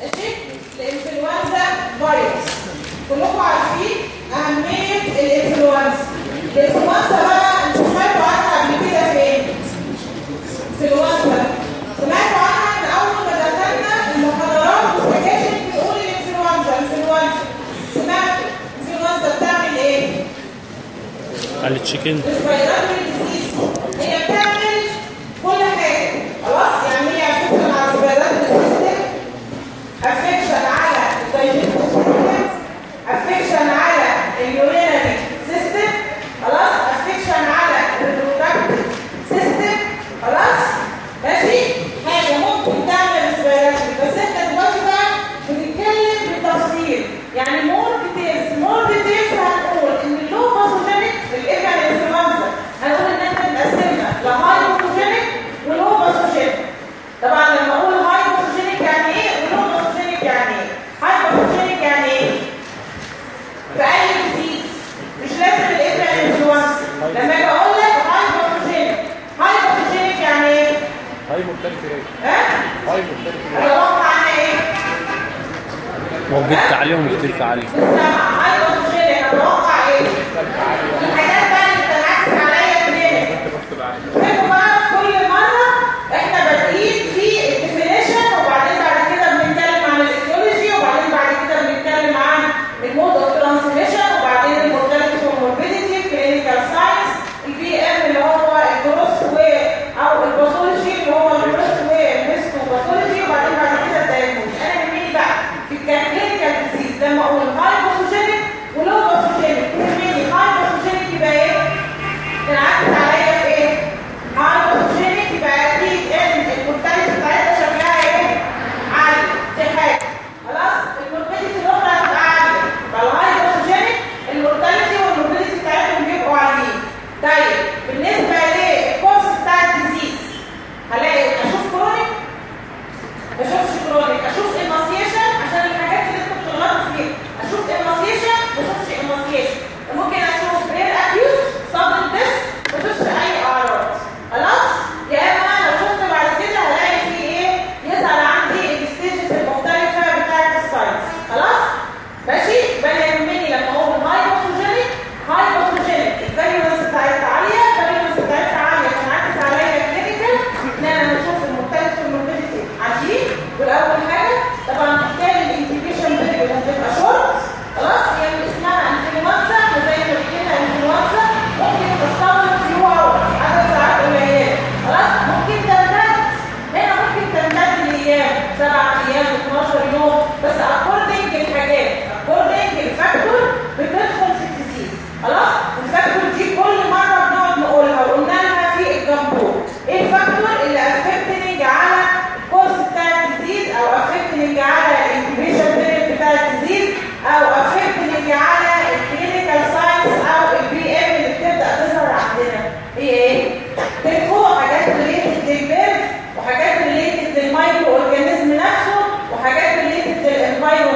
ماشي الانفلونزا فيروس كلكم عارفين اهميه الانفلونزا الانفلونزا بقى انتوا سمعتوا عنها قبل كده فين في الوصفه سمعتوا عنها من اول ما دخلنا المحاضرات والسكاشن بنقول الانفلونزا الانفلونزا سمعتوا الانفلونزا بتعمل ايه على التشيكن الفيروس ديزيز هي بتعمل كل حاجه خلاص يعني هي افكشن على الفيروس سيستم افكشن على الدايجستيف سيستم افكشن على اليورينري سيستم خلاص افكشن على الريبرودكتيف سيستم خلاص ماشي حاجه ممكن تعمل ريسبيراتوري بس احنا دلوقتي بقى بنتكلم بالتفصيل يعني مور ديتيلز مور ديتيلز هنقول ان اللو باثوجينيك الايفان انفلونزا هنقول ان احنا بنقسمها لهاي باثوجينيك ولو باثوجينيك طبعا لما اقول هاي باثوجينيك يعني ايه ولو باثوجينيك يعني ايه هاي باثوجينيك يعني ايه في اي ديزيز مش لازم الايفان انفلونزا لما اجي اقول لك هاي باثوجينيك هاي باثوجينيك يعني ايه هاي مختلف ايه ها هاي مختلف ايه اتوقع عنها ايه موجود عليه ومختلف عليه السمع هاي باثوجينيك اتوقع ايه الحاجات بقى اللي بتنعكس عليا منين فاكروا بقى كل مرة احنا بادئين في الديفينيشن وبعدين بعد كده بنتكلم عن الايديولوجي وبعدين بعد كده بنتكلم عن المود اوف ترانسميشن وبعدين المورتاليتي والموربيديتي كلينيكال ساينس البي ام اللي هو الجروس و او الباثولوجي اللي هو الجروس والهيستوباثولوجي وبعدين بعد كده الدايجنوز انا يهمني بقى في الكلينيكال ديزيز لما اقول هاي باثوجينيك ولو باثوجينيك يهمني هاي باثوجينيك يبقى ايه؟ تنعكس عليا في ايه؟ هاي باثوجينيك يبقى اكيد ان المورتاليتي بتاعتها شكلها ايه؟ عالي دي حاجه خلاص المورتاليتي الاخرى هتبقى عاليه يبقى الهاي باثوجينيك المورتاليتي والموربيديتي بتاعتهم بيبقوا عاليين طيب بالنسبه للكورس بتاع الديزيز هلاقي اشوف كرونيك ما اشوفش كرونيك اشوف ايماسيشن عشان الحاجات اللي انتوا بتغلطوا فيها اشوف ايماسيشن ما اشوفش ايماسيشن ممكن اشوف رير اكيوت صدر ديس ما اشوفش اي اعراض خلاص يا اما لو شفت بعد كده هلاقي في ايه يظهر عندي الستيجز المختلفه بتاعه الساينس خلاص ماشي يبقى أنا يهمني لما اقول هاي باثوجينيك هاي باثوجينيك الفاليوس بتاعتها عاليه الفاليوس بتاعتها عاليه فانعكس عليا كلينيكال ان انا بشوف المختلف والموربيديتي عاليين والاول حاجه طبعا بالتالي الانتيبيشن بيريود هتبقى شورت خلاص هي اللي اسمها انفلونزا وزي ما قلنا انفلونزا ممكن تستغرق فيو اورز عدد ساعات قليله خلاص ممكن تمتد هنا ممكن تمتد لايام سبع ايام 12 يوم بس اكوردنج للحاجات اكوردنج للفاكتور بتدخل في الديزيز خلاص الفاكتور دي كل مره بنقعد نقولها وقلنا لها في الجمهور ايه الفاكتور اللي افكتنج على الكورس بتاع الديزيز او افكتنج على الانكيبيشن بيريد بتاع الديزيز او افكتنج على الكلينيكال ساينس او البي ام اللي بتبدا تظهر عندنا هي ايه؟ تلكو حاجات ريليتد للبيرد وحاجات ريليتد للمايكرو اورجانيزم نفسه وحاجات ريليتد للانفايرمنت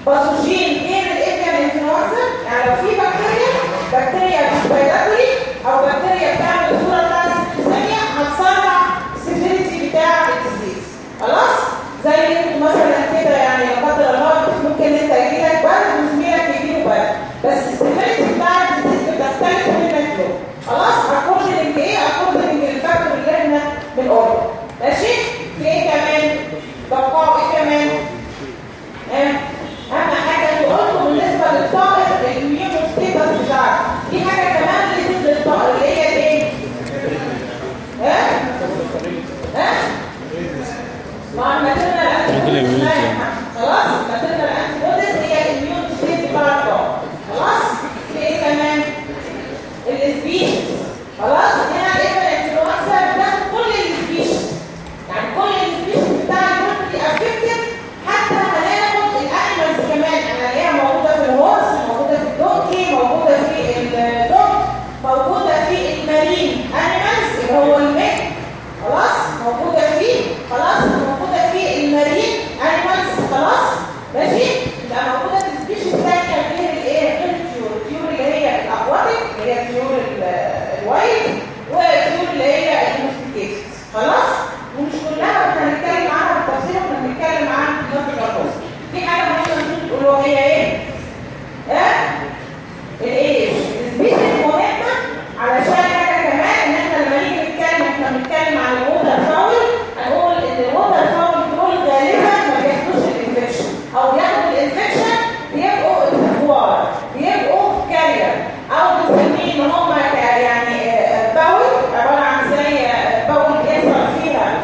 باثوجين غير الافيان انفلونزا يعني لو في بكتيريا بكتيريا ريسبيراتوري او بكتيريا بتعمل الصوره بتاعت السيستميا هتسرع السيفيريتي بتاع الديزيز خلاص زي انتوا مثلا كده يعني لا قدر الله ممكن انت يجيلك برد وزميلك يجيله برد بس السيفيريتي بتاع الديزيز بتختلف منك له خلاص اكوردنج ايه اكوردنج الفاكتور اللي احنا بنقوله ماشي في ايه كمان بقاء ايه كمان اه اهم حاجه انتوا قلتوا بالنسبه للطائر الاميون ستيتس بتاعته دي حاجه كمان اللي ضد الطائر اللي هي الايه ها ها مع الماتيرنال ممكن الإميونيتي يعني. خلاص الماتيرنال انتيبوديز هي الاميون ستيت بتاع الطائر خلاص في ايه كمان السبيشيز خلاص هنا الايفن انفلونزا بتاخد كل السبيشيز يعني كل السبيشيز بتاع الجروب دي افكتد حتى هناخد الانيمالز كمان انا هي موجوده في الهورس موجوده في الدونكي موجوده في الدوج موجوده في المارين انيمالز اللي هو الميك خلاص موجوده فيه خلاص موجوده في المارين انيمالز خلاص ماشي يبقى موجوده في السبيشيز ثانيه غير الايه غير الطيور الطيور اللي هي الاكواتيك اللي هي طيور ال- الوايت والطيور اللي هي الدومستيكيتد خلاص ومش كلها احنا هنتكلم عنها بالتفصيل احنا بنتكلم عن النظر في حاجه مهمه انتوا تقولوا هي ايه؟ ها؟ الايش السبيشيز مهمه علشان حاجه كمان ان احنا لما نيجي نتكلم احنا بنتكلم عن الووتر فاول هنقول ان الووتر فاول دول غالبا ما بياخدوش الانفكشن او بياخدوا الانفكشن بيبقوا الفوار بيبقوا كارير او بنسميه ان هم ك- يعني آه، باول عباره عن زي آه، باول بيحصل فيها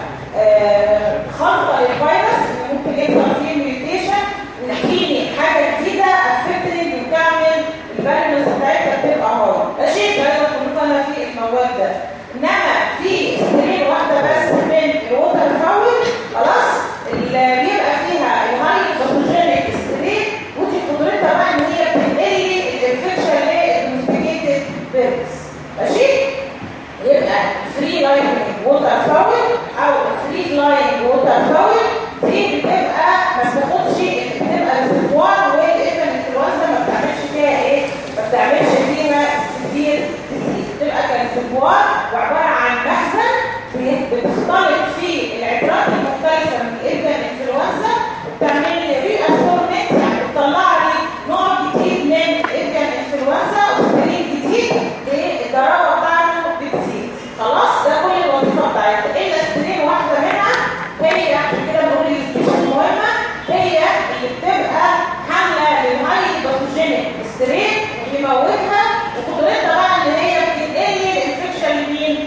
آه، خلطه للفيروس ممكن يحصل فيه ميوتيشن ويحكيني حاجه جديده افكتنج وتعمل الفيروس بتاعتها بتبقى هو ماشي فيروس كلنا في المواد ده انما في سترين واحده بس من الووتر فاول خلاص اللي بيبقى فيها الهاي باثوجينيك سترين ودي قدرتها بقى ان هي بتنقل الانفكشن للمستجيتد فيروس ماشي يبقى فري لاين ووتر فاول او فري لاين ووتر فاول دي بتبقى ما بتاخدش بتبقى استفوار والايفن انفلونزا ما بتعملش فيها ايه ما بتعملش فيها سيفير ديزيز بتبقى كاستفوار وعباره عن مخزن بي- بتختلط فيه العبارات المختلفه من الايفن انفلونزا وبتعمل لي ري اسورمنت يعني بتطلع لي نوع جديد من الايفن انفلونزا وسترين جديد الضراوه بتاعته بتزيد خلاص ده كل الوظيفه بتاعتها الا سترين واحده منها هي عشان كده بنقول السبيشال مهمه هي اللي بتبقى حامله للهاي باثوجينيك سترين وبيموتها وقدرتها بقى ان هي بتنقل الانفكشن لمين؟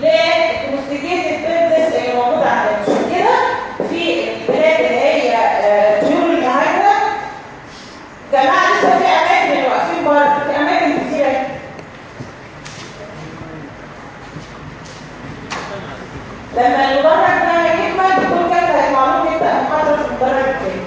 للمستجيتد بيرنس اللي موجوده عندنا عشان كده في البلاد اللي هي آه، طيور المهاجره جماعه لسه في اماكن اللي واقفين بره في اماكن كتيره لما المدرج ده يكمل بيكون كده هيطلع لهم يبدا محاضره في المدرج التاني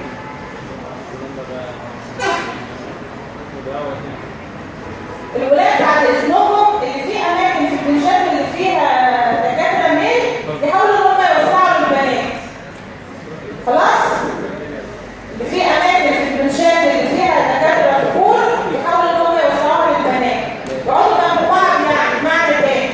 الولاد بعد اذنهم اللي في اماكن في البنشات اللي فيها دكاتره ميل يحاولوا ان هم يوسعوا للبنات خلاص اللي في اماكن في البنشات اللي فيها دكاتره ذكور يحاولوا ان هم يوسعوها للبنات يقعدوا جنب بعض يعني بمعنى تاني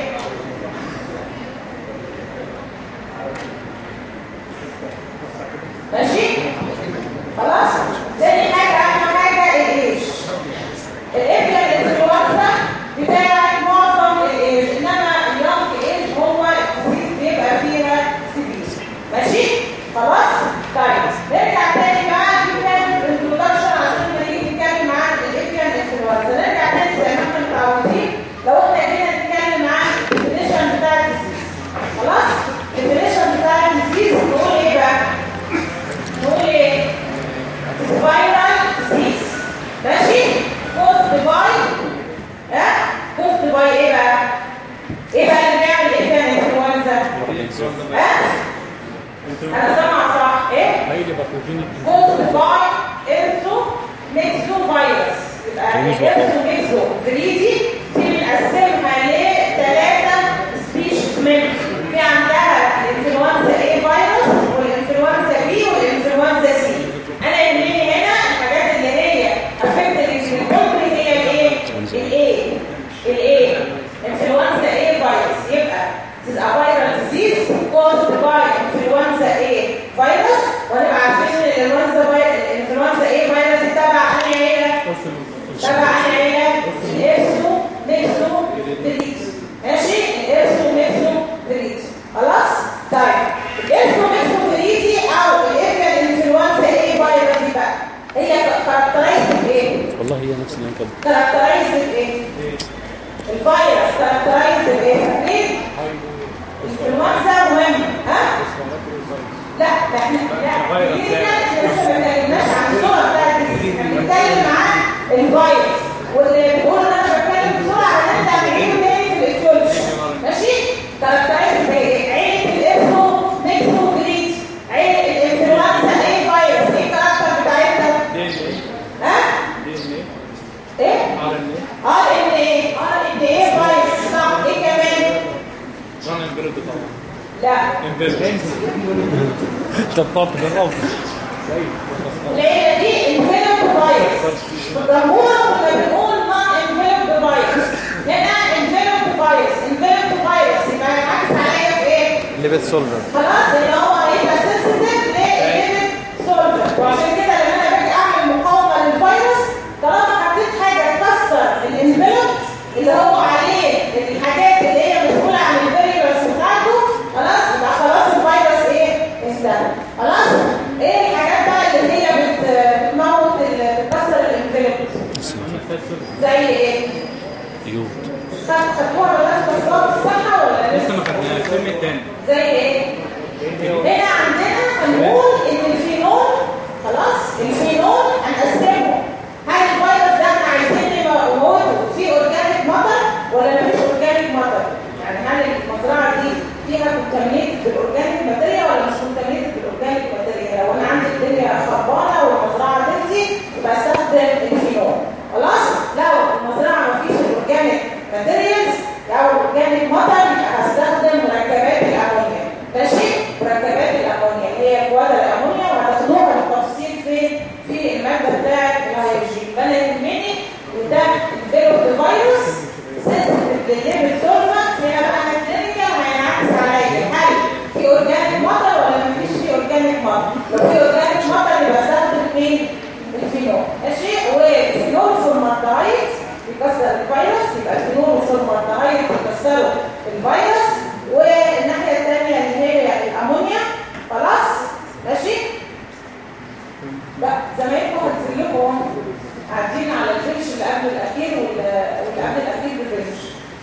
ماشي خلاص تاني حاجه اهم حاجه الايش الابره الانفلونزا بتاعت معظم الايج انما اليونج ايج هو الديزيز بيبقى فيها سيفير ماشي خلاص طيب نرجع تاني بقى دي كانت انترودكشن عشان لما نيجي نتكلم عن الابره الانفلونزا نرجع تاني زي ما احنا متعودين لو احنا جينا نتكلم عن الديفينيشن بتاع الديزيز خلاص الديفينيشن بتاع الديزيز نقول ايه بقى نقول ايه viral disease ماشي caused by ها caused by ايه بقى ايه بقى اللي بيعمل ايه كان انفلونزا ها انا سامعه صح ايه هيجي باثوجينيك caused by انسو ميكسو فيروس يبقى انسو ميكسو فريدي دي بنقسمها لثلاثه سبيشيز من في عندها الانفلونزا ايه فيروس والانفلونزا بي والانفلونزا سي انا يهمني هنا الحاجات اللي والله هي نفس اللي كده كاركترايزد بايه؟ الفيروس كاركترايزد بايه؟ فاكرين؟ الانفلونزا مهم ها؟ لا ده احنا لا دي احنا لسه ما اتكلمناش عن الصوره بتاعت الديزيز احنا بنتكلم عن الفيروس واللي بقول ان انا بتكلم بسرعه عشان انت هتعيده تاني في الايتيولوجي ماشي؟ كاركترايزد بايه؟ عيله الافرو نيكسو جريت عيله الانفلونزا ايه فيروس؟ ايه الكاركتر بتاعتها؟ دي ان ايه ها؟ دي ان ايه ايه؟ ار ان ايه ار ان ايه ار ان ايه فايروس صح ايه كمان ران امبيرد طبعا لا امبيرد طبطب بالرفض العيله دي انفلوب فايروس في الجمهور كنا بنقول نون انفلوب فايروس هنا انفلوب فايروس انفلوب فايروس يبقى هينعكس عليا في ايه ليبت سولفر خلاص اللي هو هيبقى سنسيتيف للليبيد سولفر وعشان كده لما انا باجي اعمل مقاومه للفيروس طالما حطيت حاجه تكسر الانفلوب اللي هو عليه الحاجات اللي هي مسؤوله عن الفيروس بتاعته خلاص يبقى خلاص الفيروس ايه انتهى خلاص ايه الحاجات بقى اللي هي بت- بتموت ال- بتكسر الانفلوب زي ايه يود خد- خدوها ولا خدوها في الصحه ولا لسه ما خدناها الترم الثاني زي ايه هنا عندنا هنقول ان الفينول خلاص الفينول هنقسمه هل الفيروس ده احنا عايزين نموته فيه اورجانيك ماتر ولا مفيش اورجانيك ماتر يعني هل المزرعه دي فيها كونتامينيتد بالاورجانيك ماتيريال ولا مش كونتامينيتد بالاورجانيك ماتيريال لو انا عندي الدنيا خربانه والمزرعه بنتي يبقى استخدم الفينول خلاص لو المزرعه مفيش الاورجانيك ماتيريالز او اورجانيك ماتر يبقى هستخدم مركبات الامونيا ماشي مركبات الامونيا اللي هي كوادر الامونيا وهتاخدوها بالتفصيل في في الماده بتاعه الهيدروجين فانا يهمني وده الفيروس فيروس سنسيتيف للليبل سولفنت هنا بقى انا كلينيكال هينعكس عليا هل في اورجانيك ماتر ولا مفيش في اورجانيك ماتر لو في اورجانيك ماتر يبقى استخدم مين الفينول ماشي والفينول فورمالدهايد بيكسر الفيروس يبقى الفينول والفورمالدهايد بيكسروا الفيروس والناحيه الثانيه اللي هي الامونيا خلاص ماشي بقى زمايلكم هتنزل لكم قاعدين على الفينش اللي قبل الاخير وال- واللي قبل الاخير بالفينش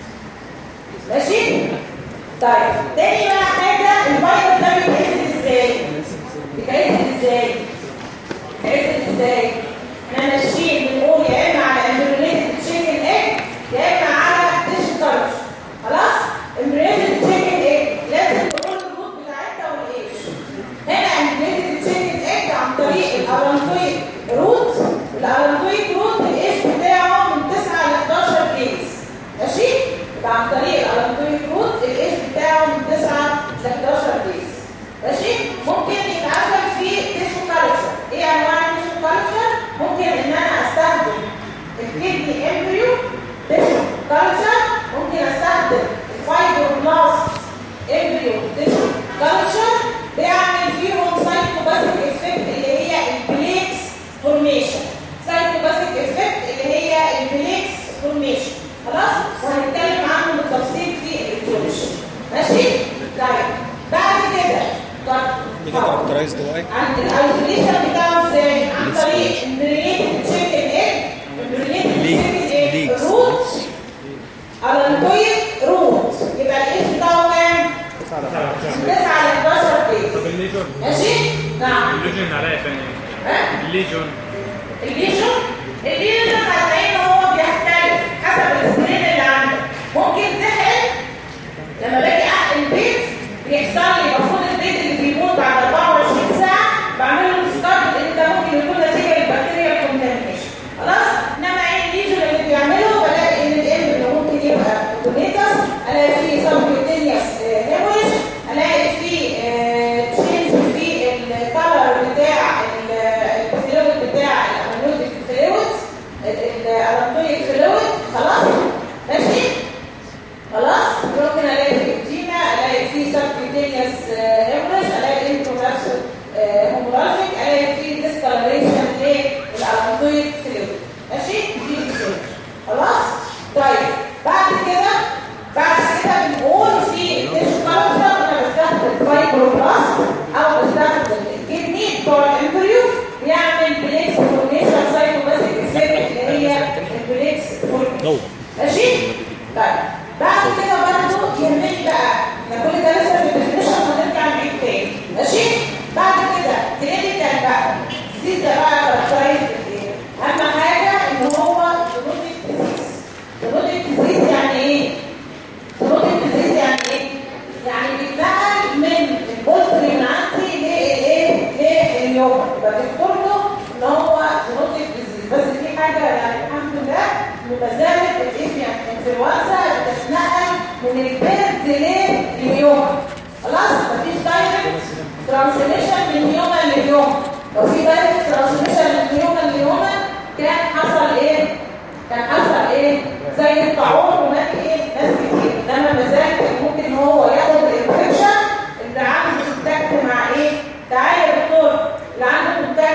ماشي طيب تاني بقى حاجه الفيروس ده بيتعزل ازاي بيتعزل ازاي بيتعزل ازاي احنا ماشيين بنقول يا اما على امبريوليتد تشيكن ايج يا اما على ديش كارش خلاص امبريوليتد تشيكن ايج لازم تقول الروت بتاعتها والايش هنا امبريوليتد تشيكن ايج عن طريق الارانتويد روت الارانتويد روت الايش بتاعه من 9 ل 11 كيس ماشي يبقى عن طريق الارانتويد روت الايش بتاعه من 9 ل 11 كيس ماشي ممكن يتعمل في تيشو كالتشر ايه انواع التيشو كالتشر ممكن ان انا استخدم الكدني امبريو تيشو كالتشر ممكن استخدم الفايبروبلاست امبريو تيشو كالتشر بيعمل فيهم سايتوباسيك افكت اللي هي البليكس فورميشن سايتوباسيك افكت اللي هي البليكس فورميشن خلاص وهنتكلم عنه بالتفصيل في الايتيولوجي ماشي طيب بعد كده طب كاركترايزد باي عند الايزوليشن بتاعه ازاي عن طريق البريليتد تشيكن ايج البريليتد تشيكن ايج روت ارانتويد روت يبقى الايش بتاعه كام 9 ل 11 كيس طب الليجون ماشي نعم الليجون عليها ثاني ها الليجون الليجون الليجون هتلاقيه ان هو بيختلف حسب السكرين اللي عندك ممكن تحقن لما باجي احقن البيت بيحصل لي المفروض البيت اللي بيموت بعد 24 ساعه بعمل له ديسكارد لان ده ممكن يكون نتيجه للبكتيريا كونتامينيشن خلاص انما ايه الليجون اللي بيعمله بلاقي ان الام اللي ممكن يبقى دونيتس الاقي فيه سبكيوتينيوس هيموريج الاقي فيه تشينج في الكالر بتاع الفلويد بتاع الامنيوتيك فلويد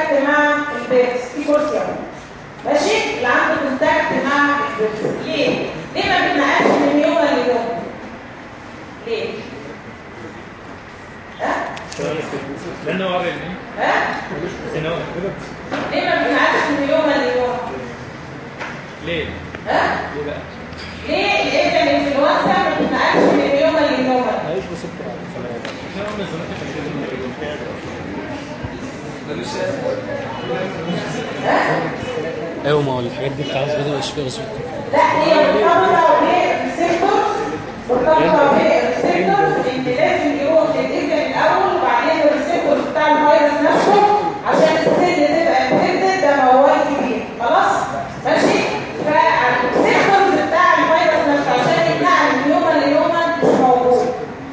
كونتاكت مع البيرس في كرسي اهو ماشي اللي عنده كونتاكت مع البيرس ليه؟ ليه ما بتنقلش من يوم ليوم؟ ليه؟ ها؟ لانه وريني ها؟ سنو ليه ما بتنقلش من يوم ليوم؟ ليه؟ ها؟ ليه بقى؟ ليه لان الانفلونزا ما بتنقلش من يوم ليوم؟ عايش بسكر على الفلاحة عشان هم الزمالك كانوا ها؟ ايوه ما هو الحاجات دي بتاع الزبادي مش فيها سكر لا هي مرتبطه بالريسبتورز مرتبطه بالريسبتورز ان لازم يروح للإذن الاول وبعدين الريسبتورز بتاع الفيروس نفسه عشان السيل تبقى انفكتد ده موال كبير خلاص ماشي فالريسبتورز بتاع الفيروس نفسه عشان يتنقل من يوم ليوم مش موجود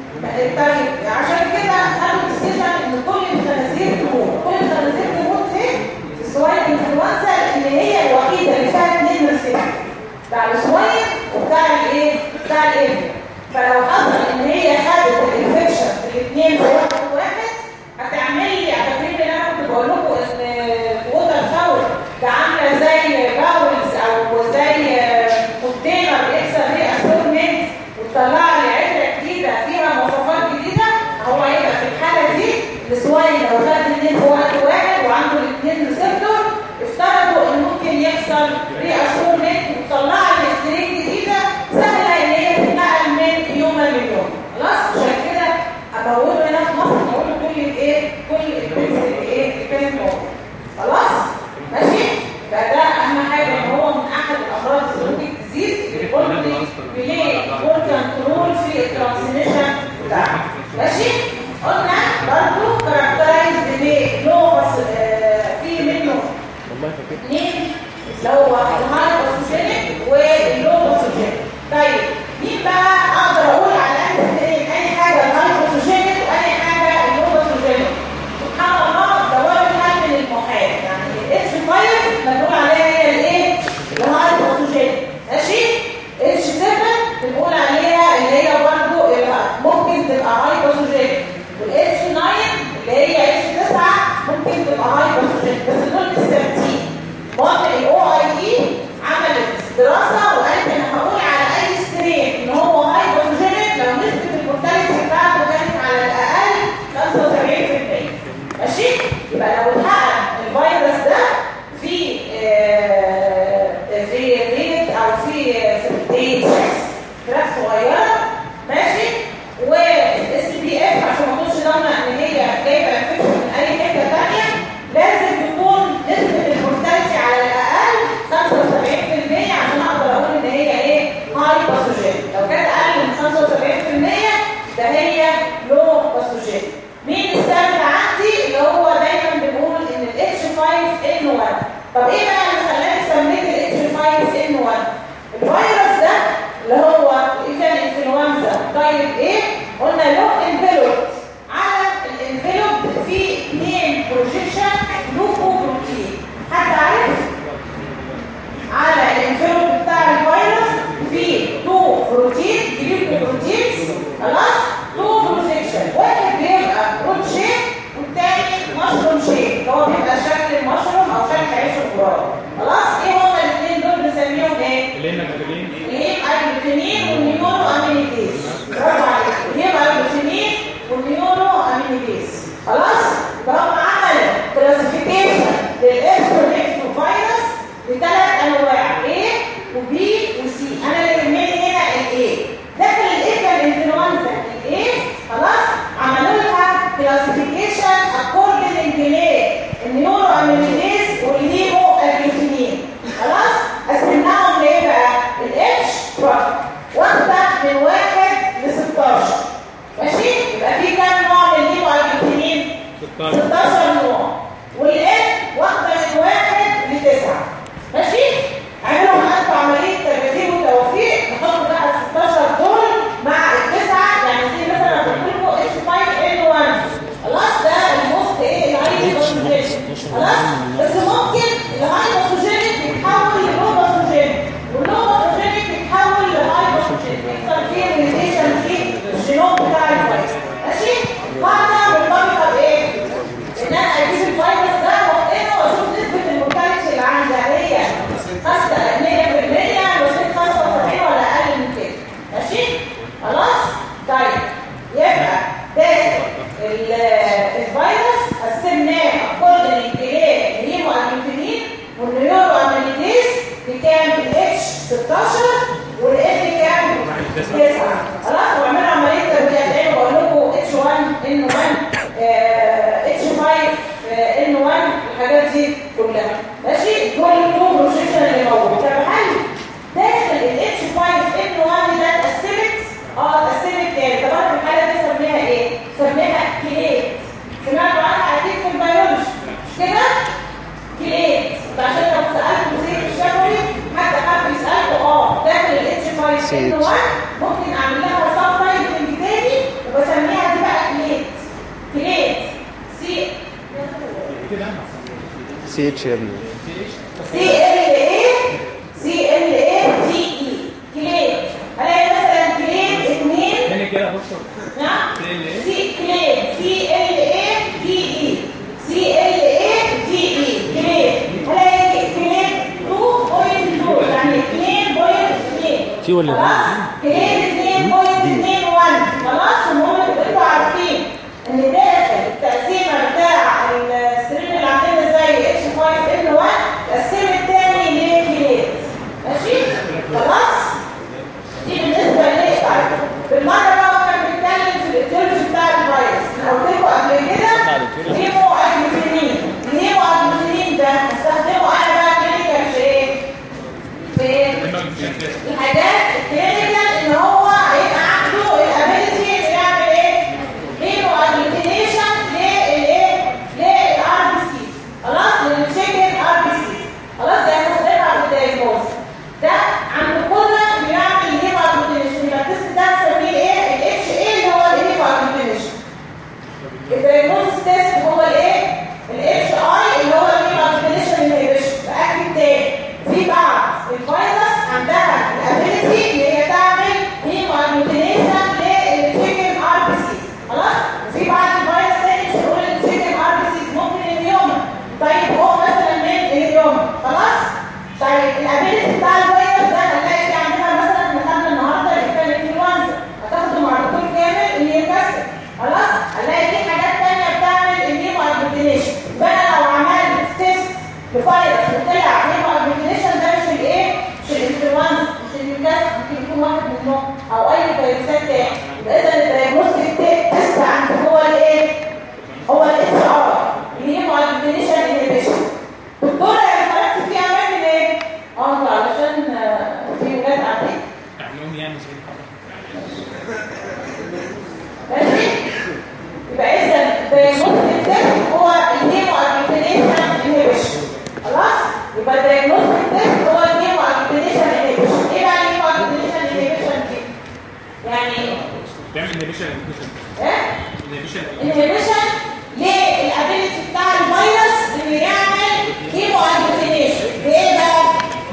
طيب عشان كده خدوا ديسيجن ان كل الخنازير تموت كل الخنازير تموت ليه؟ السوائل انفلونزا اللي هي الوحيده اللي فيها اثنين ريسبتور بتاع السوائل وبتاع الايه؟ بتاع الانفل فلو حصل ان هي خدت الانفكشن الاثنين في وقت واحد هتعمل لي فاكرين اللي انا كنت بقول لكم ان ووتر فاول ده عامله زي باولز او زي كونتينر بيكسر فيه اسورمنت وتطلع لي عده جديده فيها مواصفات جديده هو هيبقى في الحاله دي السوائل لو خد الاثنين في وقت واحد وعنده الاثنين ريسبتور افترضوا ان ممكن يحصل ري اسورمنت وتطلع لي سترين جديده سهله ان هي تتنقل من يوم ليوم خلاص عشان كده اموله هنا في مصر اموله كل الايه كل البيتس اللي ايه اللي كانت موجوده خلاص ماشي فده اهم حاجه ان هو من احد الامراض الزوجيك ديزيز اللي بليه مور كنترول في الترانسميشن بتاعها ماشي قلنا برضه كاركترايز بلو بس في منه والله فاكر اثنين اللي هو الهايبوسوجينيك واللوبوسوجينيك طيب مين بقى اقدر اقول على الاثنين اي حاجه الهايبوسوجينيك واي حاجه اللوبوسوجينيك سبحان الله ده ولا حل من المحال يعني الاتش 5 بنقول عليها هي الايه الهايبوسوجينيك ماشي اتش 7 بنقول عليها اللي هي برضه ممكن تبقى هايبوسوجينيك والاتش 9 اللي هي اتش 9 ممكن تبقى هايبوسوجينيك بس دول مش ثابتين منطق الاو اي اي عملت دراسه وقالت ان هقول على اي سترين ان هو هايبوجينيك لو نسبه المورتاليتي بتاعته كانت على الاقل 75% ماشي يبقى لو اتحقق الفيروس ده في آه، في ريت او في في ايه فراخ صغيره ماشي والاس بي اف عشان ما اكونش ضامنه ان هي جايبه انفكشن من اي حته ثانيه لازم تكون نسبه المورتاليتي على الاقل 75% عشان اقدر اقول ان هي ايه هاي باثوجين لو كانت اقل من 75% ده هي لو باثوجين مين الثابت عندي اللي هو دايما بنقول ان الاتش 5 ان 1 طب ايه بقى اللي خلاني سميت الاتش 5 ان 1 الفيروس ده اللي هو الايفان انفلونزا طيب ايه قلنا له انفلوب على الانفلوب في اثنين بروجيكشن لوكو بروتين حد عارف على الانفلوب بتاع الفيروس في تو بروتين جليكو بروتينز خلاص تو بروجيكشن واحد بيبقى روت شيب والتاني مشروم شيب اللي هو بيبقى شكل المشروم او شكل عيش الخضار خلاص ايه هما الاثنين دول بنسميهم ايه اللي هنا مجانين الايه الجلوتينين والنيورو امينيتيز برافو عليك الايه الجلوتينين والنيورو امينيتيز خلاص يبقى هم عملوا والنيورو اميليديز بكام الاتش 16 والال كام 9 خلاص واعملوا عمليه تربيه تاني بقول لكم اتش 1 ان 1 اتش 5 ان 1 الحاجات دي كلها ماشي كل تو بروجيكشن اللي موجود طب هل داخل الاتش 5 ان 1 ده اتقسمت اه اتقسمت تاني طبعا في الحاله دي سميها ايه سميها كليت سمعتوا عنها اكيد في البيولوجي مش كده كليت عشان لو سالتوا زي الشفوي حتى حد يسالكوا اه داخل الاتش 5 ان 1 ممكن اعمل لها سب تايب تاني وبسميها دي بقى كليت كليت سي سي اتش يا ابني سي ال اي سي ال اي تي اي كليت الاقي مثلا كليت اثنين تاني كده يا دكتور نعم CLA. سي كليت سي ال اي تي اي سي ال اي تي اي كليت الاقي كليت 2.2 يعني 2.2 في ولا خلاص كليت 2.21 خلاص المهم تبقوا عارفين ان داخل التقسيمه بتاع السرير اللي عندنا زي اتش 5 ان 1 التقسيم الثاني لكليت ماشي خلاص دي بالنسبه ليه طيب بالمره بقى واحنا بنتكلم في الاتيولوجي بتاع الفيروس انا قلت لكم قبل كده هيمو اجلوتينين الهيمو اجلوتينين ده استخدمه انا بقى كلينيكال في ايه؟ في ايه؟ الحاجات الكلينيكال ان هو هيبقى عنده الابيلتي انه يعمل ايه؟ هيمو اجلوتينيشن للايه؟ للار بي سي خلاص للتشيكن ار بي سي خلاص ده هنستخدمها في الدايجنوز ده عند كلنا بيعمل هيمو اجلوتينيشن يبقى التست ده نسميه ايه؟ الاتش اي اللي هو الهيمو اجلوتينيشن الدايجنوستس تيست هو الايه؟ الاتش اي اللي هو الهيموجلوبينيشن انهبيشن باكد تاني في بعض الفيروس عندها الابيلتي اللي هي تعمل هيموجلوبينيشن للتشيكن ار بي سي خلاص؟ وفي بعض الفيروس تاني مش هنقول التشيكن ار بي سي ممكن اليوم طيب هو مثلا من اليوم خلاص؟ طيب الابيلتي بتاع الفيروس ده هنلاقي في عندنا مثلا احنا خدنا النهارده اللي كان انفلونزا هتاخده مع دكتور كامل اللي يكسر خلاص هنلاقي في حاجات تانية بتعمل النيمو اجلوتينيشن بقى لو عملت تيست لفيروس وطلع نيمو اجلوتينيشن ده مش الايه مش الانفلونزا مش النيوكاسل ممكن يكون واحد منهم او اي فيروسات تاني يبقى اذا الدايجنوستيك تيست عند هو الايه هو الاتش ار النيمو اجلوتينيشن انهبيشن دكتوره يا حضرتك في اماكن ايه اه انتوا علشان آه، في ولاد قاعدين اعملهم يعني زي ماشي يبقى اذا الدايجنوستيك تيست هو الهيمو اجلوتينيشن انهبيشن خلاص يبقى الدايجنوستيك تيست هو الهيمو اجلوتينيشن انهبيشن ايه بقى الهيمو اجلوتينيشن انهبيشن دي يعني بيعمل انهبيشن انهبيشن ايه انهبيشن انهبيشن للابيلتي بتاع الفيروس انه يعمل هيمو اجلوتينيشن بايه بقى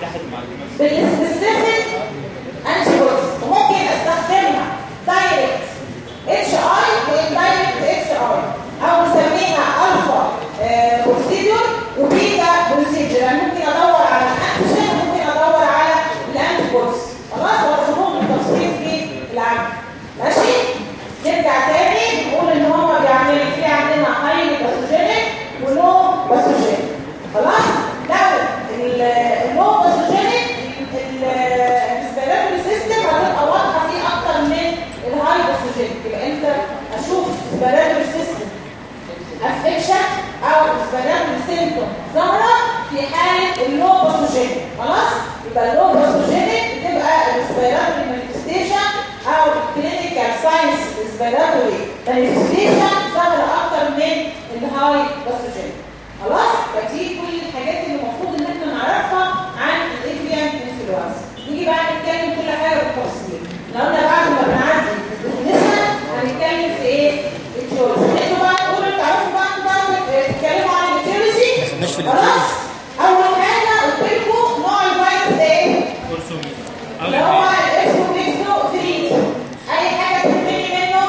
بالسبيسيفيك انتيبوديز وممكن استخدمها دايركت اتش اي واندايركت اتش اي او نسميها الفا بروسيدور وبيتا بروسيدور يعني ممكن ادور على الانتيجين وممكن ادور على الانتيبوديز خلاص وارسمهم بالتفصيل في العمل ماشي نرجع تاني نقول ان هم بيعملوا في عندنا هايلي باثوجينيك ولو باثوجينيك خلاص لو اللو باثوجينيك الريسبيراتوري سيستم هتبقى واضحه فيه اكتر من الهاي باثوجينيك يبقى انت اشوف الريسبيراتوري سيستم افكشن او ريسبيراتوري سيمتوم ظاهره في حاله اللو باثوجينيك خلاص يبقى اللو باثوجينيك بتبقى الريسبيراتوري مانيفستيشن او الكلينيكال ساينس ريسبيراتوري مانيفستيشن ظاهره اكتر من الهاي باثوجينيك خلاص فدي كل الحاجات اللي المفروض ان احنا نعرفها عن الافيان انفلونزا نيجي بقى نتكلم كل حاجه بالتفصيل لو قلنا بعد ما بنعدي الديفينيشن هنتكلم في ايه الجيولوجي انتوا بقى تقولوا تعرفوا بقى انتوا بقى تتكلموا عن الجيولوجي مش في خلاص اول حاجه قلت لكم نوع الفيروس ده ايه كورسومي اللي هو الاسمه ميكسو 3 اي حاجه تهمني منه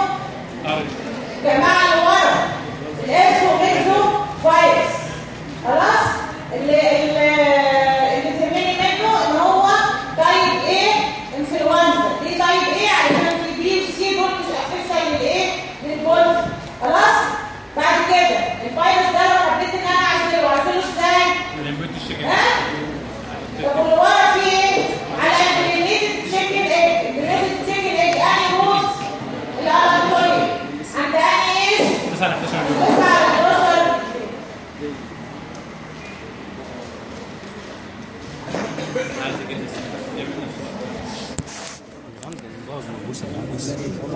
جماعة اللي ورا الاسمه ميكسو فايروس خلاص اللي اللي اللي تهمني منه ان هو تايب ايه انفلونزا ليه تايب ايه علشان في بي وسي دول مش افكشن للايه للبولز خلاص بعد كده الفيروس ده لو حبيت ان انا اعزله اعزله ازاي الانبوت الشكل ها عايز يجيب السنة يعمل نفسه عندي الله موجود بس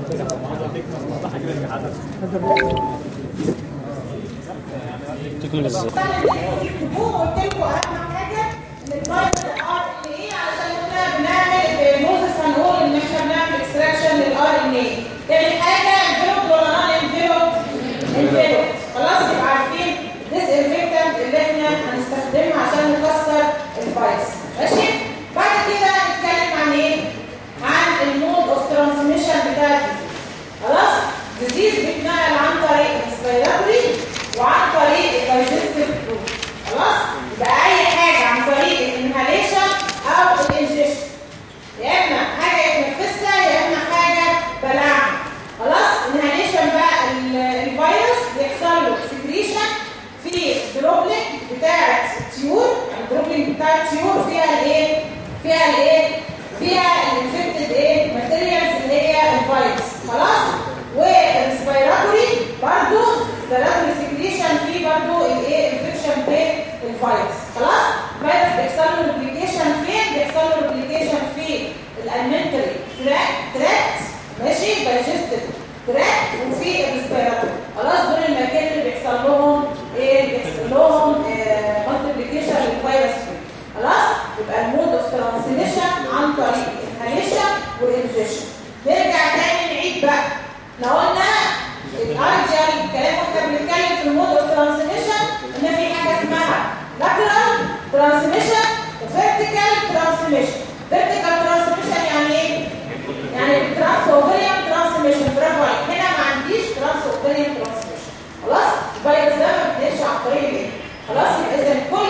تكمل ازاي؟ تكتبوه قلت لكم اهم حاجه ان الفيروس الار ان ايه علشان احنا بنعمل موزس هنقول ان احنا بنعمل اكستراكشن للار ان ايه تاني حاجه انفلوب ولا نون انفلوب انفلوب خلاص يبقى عارفين ديس انفكتنت اللي احنا هنستخدمها عشان نكسر الفيروس ماشي بعد كده نتكلم عن ايه عن المود اوف ترانسميشن بتاع الديزيز خلاص ديزيز بيتنقل عن طريق الريسبيراتوري وعن طريق الدايجستيف روت خلاص يبقى اي حاجه عن طريق الانهاليشن او الانجكشن يا اما حاجه يتنفسها يا اما حاجه بلعها خلاص انهاليشن بقى ال- الفيروس بيحصل له سكريشن في الدروبلينج بتاعه الطيور الدروبلينج بتاع الطيور فيها الايه فيها الايه فيها الانفكتد ايه ماتيريالز اللي هي الفيروس خلاص والريسبيراتوري برضو ريسبيراتوري سكريشن فيه برضو الايه انفكشن بالفيروس خلاص فيروس بيحصل له ريبليكيشن فين بيحصل له ريبليكيشن في الالمنتري تراكت ماشي دايجستيف تراكت وفي الريسبيراتوري خلاص دول المكان اللي بيحصل لهم ايه بيحصل لهم مالتيبليكيشن للفيروس فيه خلاص يبقى المود اوف ترانسميشن عن طريق الانهاليشن والانجكشن نرجع تاني نعيد بقى احنا قلنا الايديال الكلام واحنا بنتكلم في المود اوف ترانسميشن ان في حاجه اسمها lateral ترانسميشن وفيرتيكال ترانسميشن فيرتيكال ترانسميشن يعني ايه يعني الترانس اوفريان ترانسميشن برافو عليك هنا ما عنديش ترانس اوفريان ترانسميشن خلاص الفيروس ده ما بينقلش عن طريق الايه خلاص يبقى اذا كل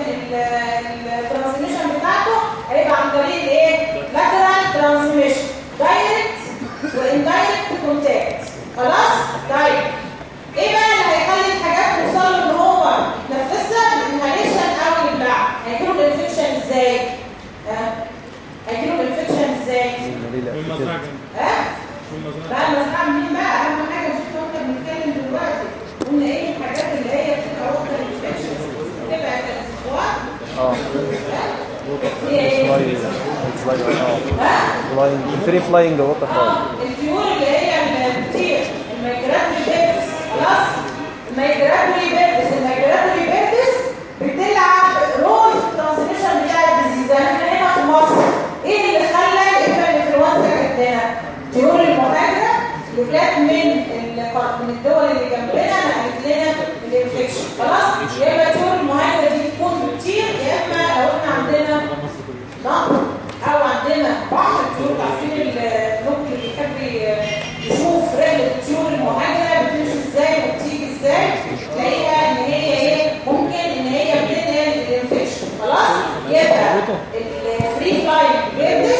الترانسميشن بتاعته هيبقى عن طريق الايه lateral ترانسميشن دايركت واندايركت كونتاكت خلاص طيب ايه بقى اللي هيخلي الحاجات توصل له ان هو يتنفسها الانهاليشن او يبلع هيجيله الانفكشن ازاي ها هيجيله الانفكشن ازاي والمزرعة جنب ها والمزرعة بقى المزرعه مين بقى اهم حاجه مش احنا بنتكلم دلوقتي قلنا ايه الحاجات اللي هي بتبقى واخده الانفكشن بتبقى كالسيفوات اه هي ايه فلاينج اه ها فلاينج فري فلاينج ووتر فلاينج اه الطيور اللي هي اللي بتطير الميجراتوري بيردس خلاص الميجراتوري بيردس الميجراتوري بيردس بتلعب رول في الترانسميشن بتاع الديزيز احنا هنا في مصر ايه اللي خلى الابره الانفلونزا جت لنا الطيور المهاجره اللي كانت من ال- من الدول اللي جنبنا نقلت لنا الانفكشن خلاص يا اما الطيور المهاجره دي تكون بتطير يا اما لو احنا عندنا نهر او عندنا بحر الطيور عارفين النوك اللي بيحب يشوف رحله الطيور المهاجره بتمشي ازاي وبتيجي ازاي تلاقيها ان هي ايه ممكن ان هي بتنقل الانفكشن خلاص يبقى الفري فلاينج بيردس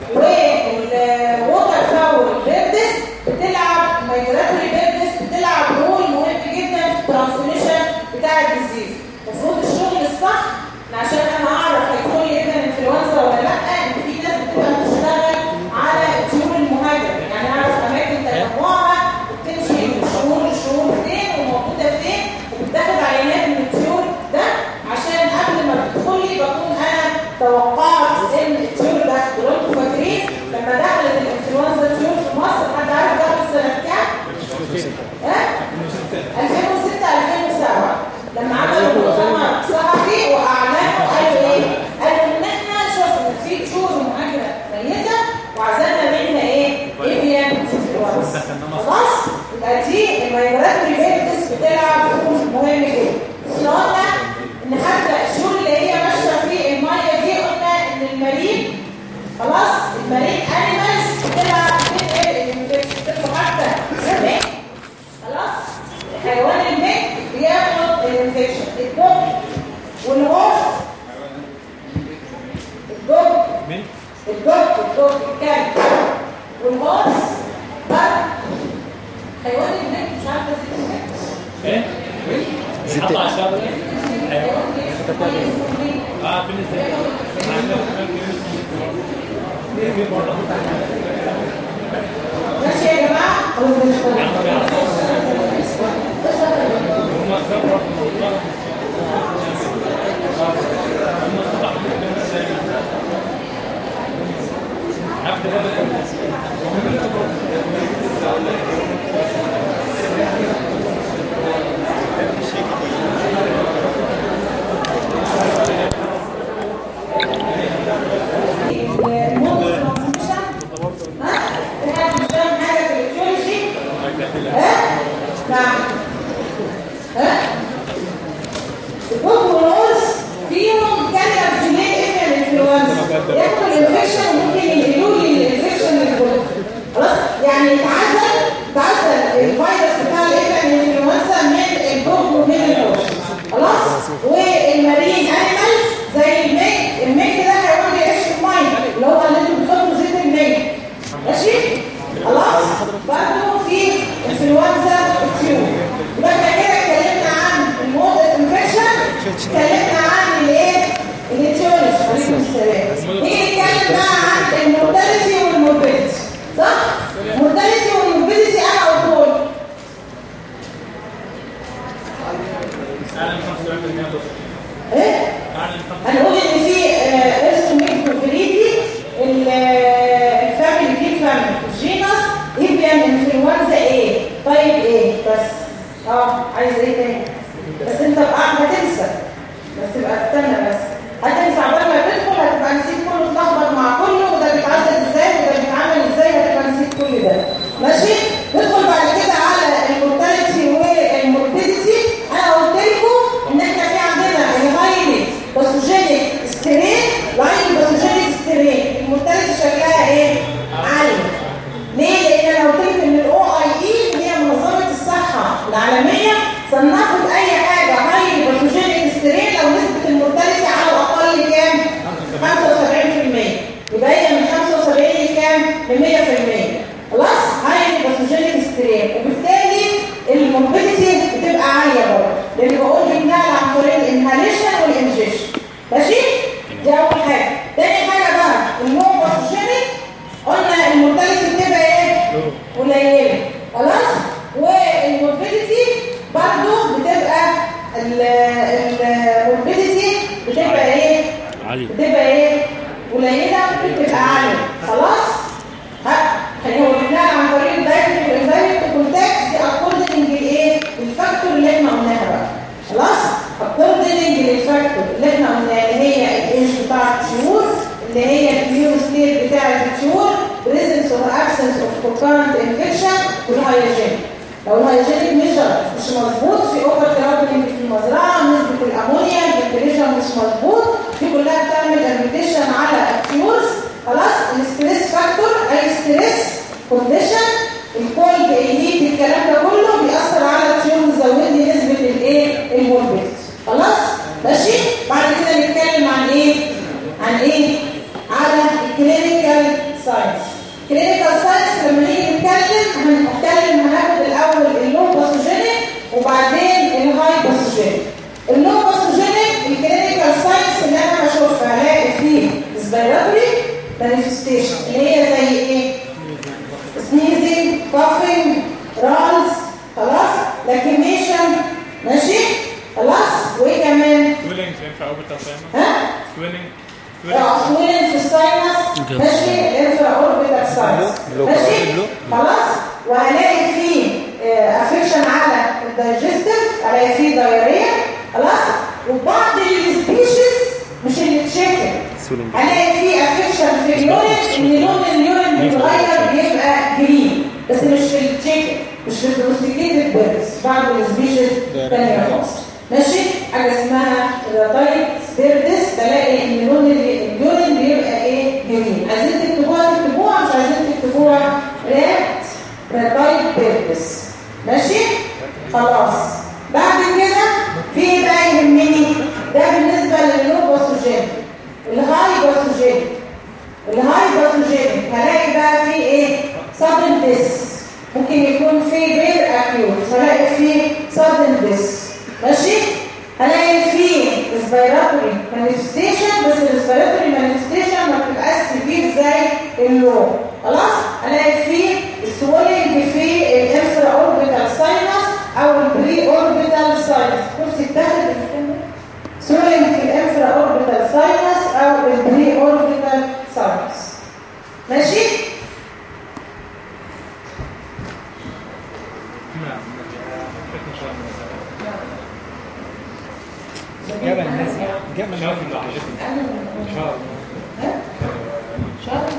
والووتر فاول بيردس بتلعب الميجراتوري بيردس بتلعب رول مهم جدا في الترانسميشن بتاع الديزيز المفروض الشغل الصح عشان انا اعرف هيدخل لي ابن انفلونزا ولا لا ان في ناس بتبقى بتشتغل على الطيور المهاجره يعني اعرف اماكن تجمعها وبتمشي من شهور لشهور فين وموجوده فين وبتاخد عينات من الطيور ده عشان قبل ما تدخل لي بكون انا توقعت ان الطيور ده دول انتوا فاكرين لما دخلت الانفلونزا الطيور في مصر حد عارف دخلت سنه كام؟ ها؟ 2006 2007 لما عملوا مؤتمر صحفي واعلنوا قالوا ايه؟ قالوا ان احنا شفنا في طيور مهاجره ميته وعزلنا منها ايه؟ ايفيان انفلونزا خلاص؟ يبقى دي الميجراتوري بيرتس بتلعب دور مهم جدا. احنا قلنا ان حتى الشهور اللي هي ماشيه في الميه دي قلنا ان المارين خلاص المارين انيمالز بتلعب بتنقل الانفكشن بتبقى حتى زمان خلاص الحيوان الميت بياخد الانفكشن الدب والهورس الدب مين؟ الدب الدب الكلب والهورس بقى حيوان الميت مش عارفه ازاي الميت ايه؟ حطوا على الشعب ده حيوان اسمه مين؟ اه فين ازاي؟ ماشي يا جماعه خلاص مش هم اتذكروا في الموضوع ياخد الانفكشن وممكن ينقلوا لي الانفكشن للجلد خلاص يعني يتعزل يتعزل الفيروس بتاع الايه الانفلونزا من الجلد ومن الهوش خلاص والمارين انيمال زي الميك الميك ده هيقعد يعيش في الميه اللي هو اللي انتوا بتحطوا زيت الميك ماشي خلاص برضه في انفلونزا الطيور يبقى احنا كده اتكلمنا عن المود انفكشن اتكلمنا عن الايه الاتيولوجي عليكم السلام نيجي نتكلم بقى عن المورتاليتي والموربيديتي صح المورتاليتي والموربيديتي انا قلت لكم اعلن 75% دوس ايه اعلن هنقول ان في ارسوميكروفيريتي الفاميلي دي فاميلي الجينس ايفيان انفلونزا ايه طيب ايه بس اه عايز ايه تاني بس انت بقى هتنسى بس تبقى تستنى بس هتنسى عبال ما تدخل هتبقى نسيت كله اتلخبط مع كله وده بيتعدل ازاي وده بيتعمل ازاي هتبقى نسيت كل ده ماشي ندخل بعد كده على المورتاليتي والموربيديتي انا قلت لكم ان احنا في عندنا الهايلي باثوجينيك سترين وعندي باثوجينيك سترين المورتاليتي شكلها ايه عاليه ليه لان انا قلت لك ان الاو اي اي اللي هي منظمه الصحه العالميه صنفت اي حاجه هايلي باثوجينيك سترين لو نسبه المورتاليتي على الاقل كام 75% يبقى هي من 75 لكام ل 100% خلاص هايلي باثوجينيك سترين وبالتالي الموربيديتي بتبقى عاليه برضه لان بقول بيتنقل عن طريق الانهاليشن والانجيشن ماشي دي اول حاجه تاني حاجه بقى النو باثوجينيك قلنا المورتاليتي بتبقى ايه قليله خلاص والموربيديتي برضه بتبقى الموربيديتي بتبقى ايه عالية بتبقى ايه قليله بتبقى عاليه خلاص ها خلينا قلنا عن طريق الدايركت والدايركت كونتاكت دي اكوردنج لايه الفاكتور اللي احنا قلناها بقى خلاص اكوردنج للفاكتور اللي احنا قلناها اللي هي الايج بتاع الطيور اللي هي الاميون ستيت بتاع الطيور بريزنس اور ابسنس اوف كوكارنت انفكشن والهايجين لو الهايجينيك ميجر مش مظبوط في اوفر كراودنج في المزرعه نسبه الامونيا الفنتريشن مش مظبوط دي كلها بتعمل اريتيشن على الطيورز خلاص الستريس فاكتور اي ستريس كونديشن الكولد الهيت الكلام ده كله بيأثر على الطيور ويزود لي نسبه الايه الموربيد خلاص ماشي بعد كده نتكلم عن ايه عن ايه على الكلينيكال ساينس كلينيكال ساينس لما نيجي نتكلم هنتكلم هناخد الاول اللو باثوجينيك وبعدين الهاي باثوجينيك اللو باثوجينيك الكلينيكال ساينس اللي انا بشوفها هلاقي فيه سبيراتوري مانيفستيشن اللي هي زي ايه سنيزنج كافينج رانز خلاص لاكيميشن ماشي خلاص وايه كمان سويلنج ينفع اوربيتال ساينس ها سويلنج سويلنج في الساينس ماشي انفرا اوربيتال ساينس ماشي خلاص وهلاقي فيه افكشن على الدايجستيف هلاقي فيه دايريا خلاص وبعض السبيشيز مش اللي تشكل سولينج هلاقي فيه افكشن في اليورين ان لون اليورين بيتغير بيبقى جرين بس مش في التشيكن مش في الدوستيكيتد بيرز بعض السبيشيز تانية خالص ماشي حاجه اسمها الراتايت بيردس بلاقي ان لون ال- اليورين بيبقى ايه جرين عايزين تكتبوها تكتبوها مش عايزين تكتبوها رات راتايت بيردس ماشي خلاص بعد كده في بقى يهمني ده بالنسبه لللو باثوجين الهاي باثوجين الهاي باثوجين هلاقي بقى في ايه سادن ديس ممكن يكون في غير اكيوت هلاقي في سادن ديس ماشي هلاقي في ريسبيراتوري مانيفستيشن بس الريسبيراتوري مانيفستيشن ما بتبقاش سيفير زي اللو خلاص هلاقي في السويلنج في الانفرا اوربيتال ساينس او البري اوربيتال ساينس كرسي التاخد سويلنج في الانفرا اوربيتال ساينس او البري اوربيتال ساينس ماشي نعم ان شاء الله جبل الناس جبل ان شاء الله ان شاء الله شهر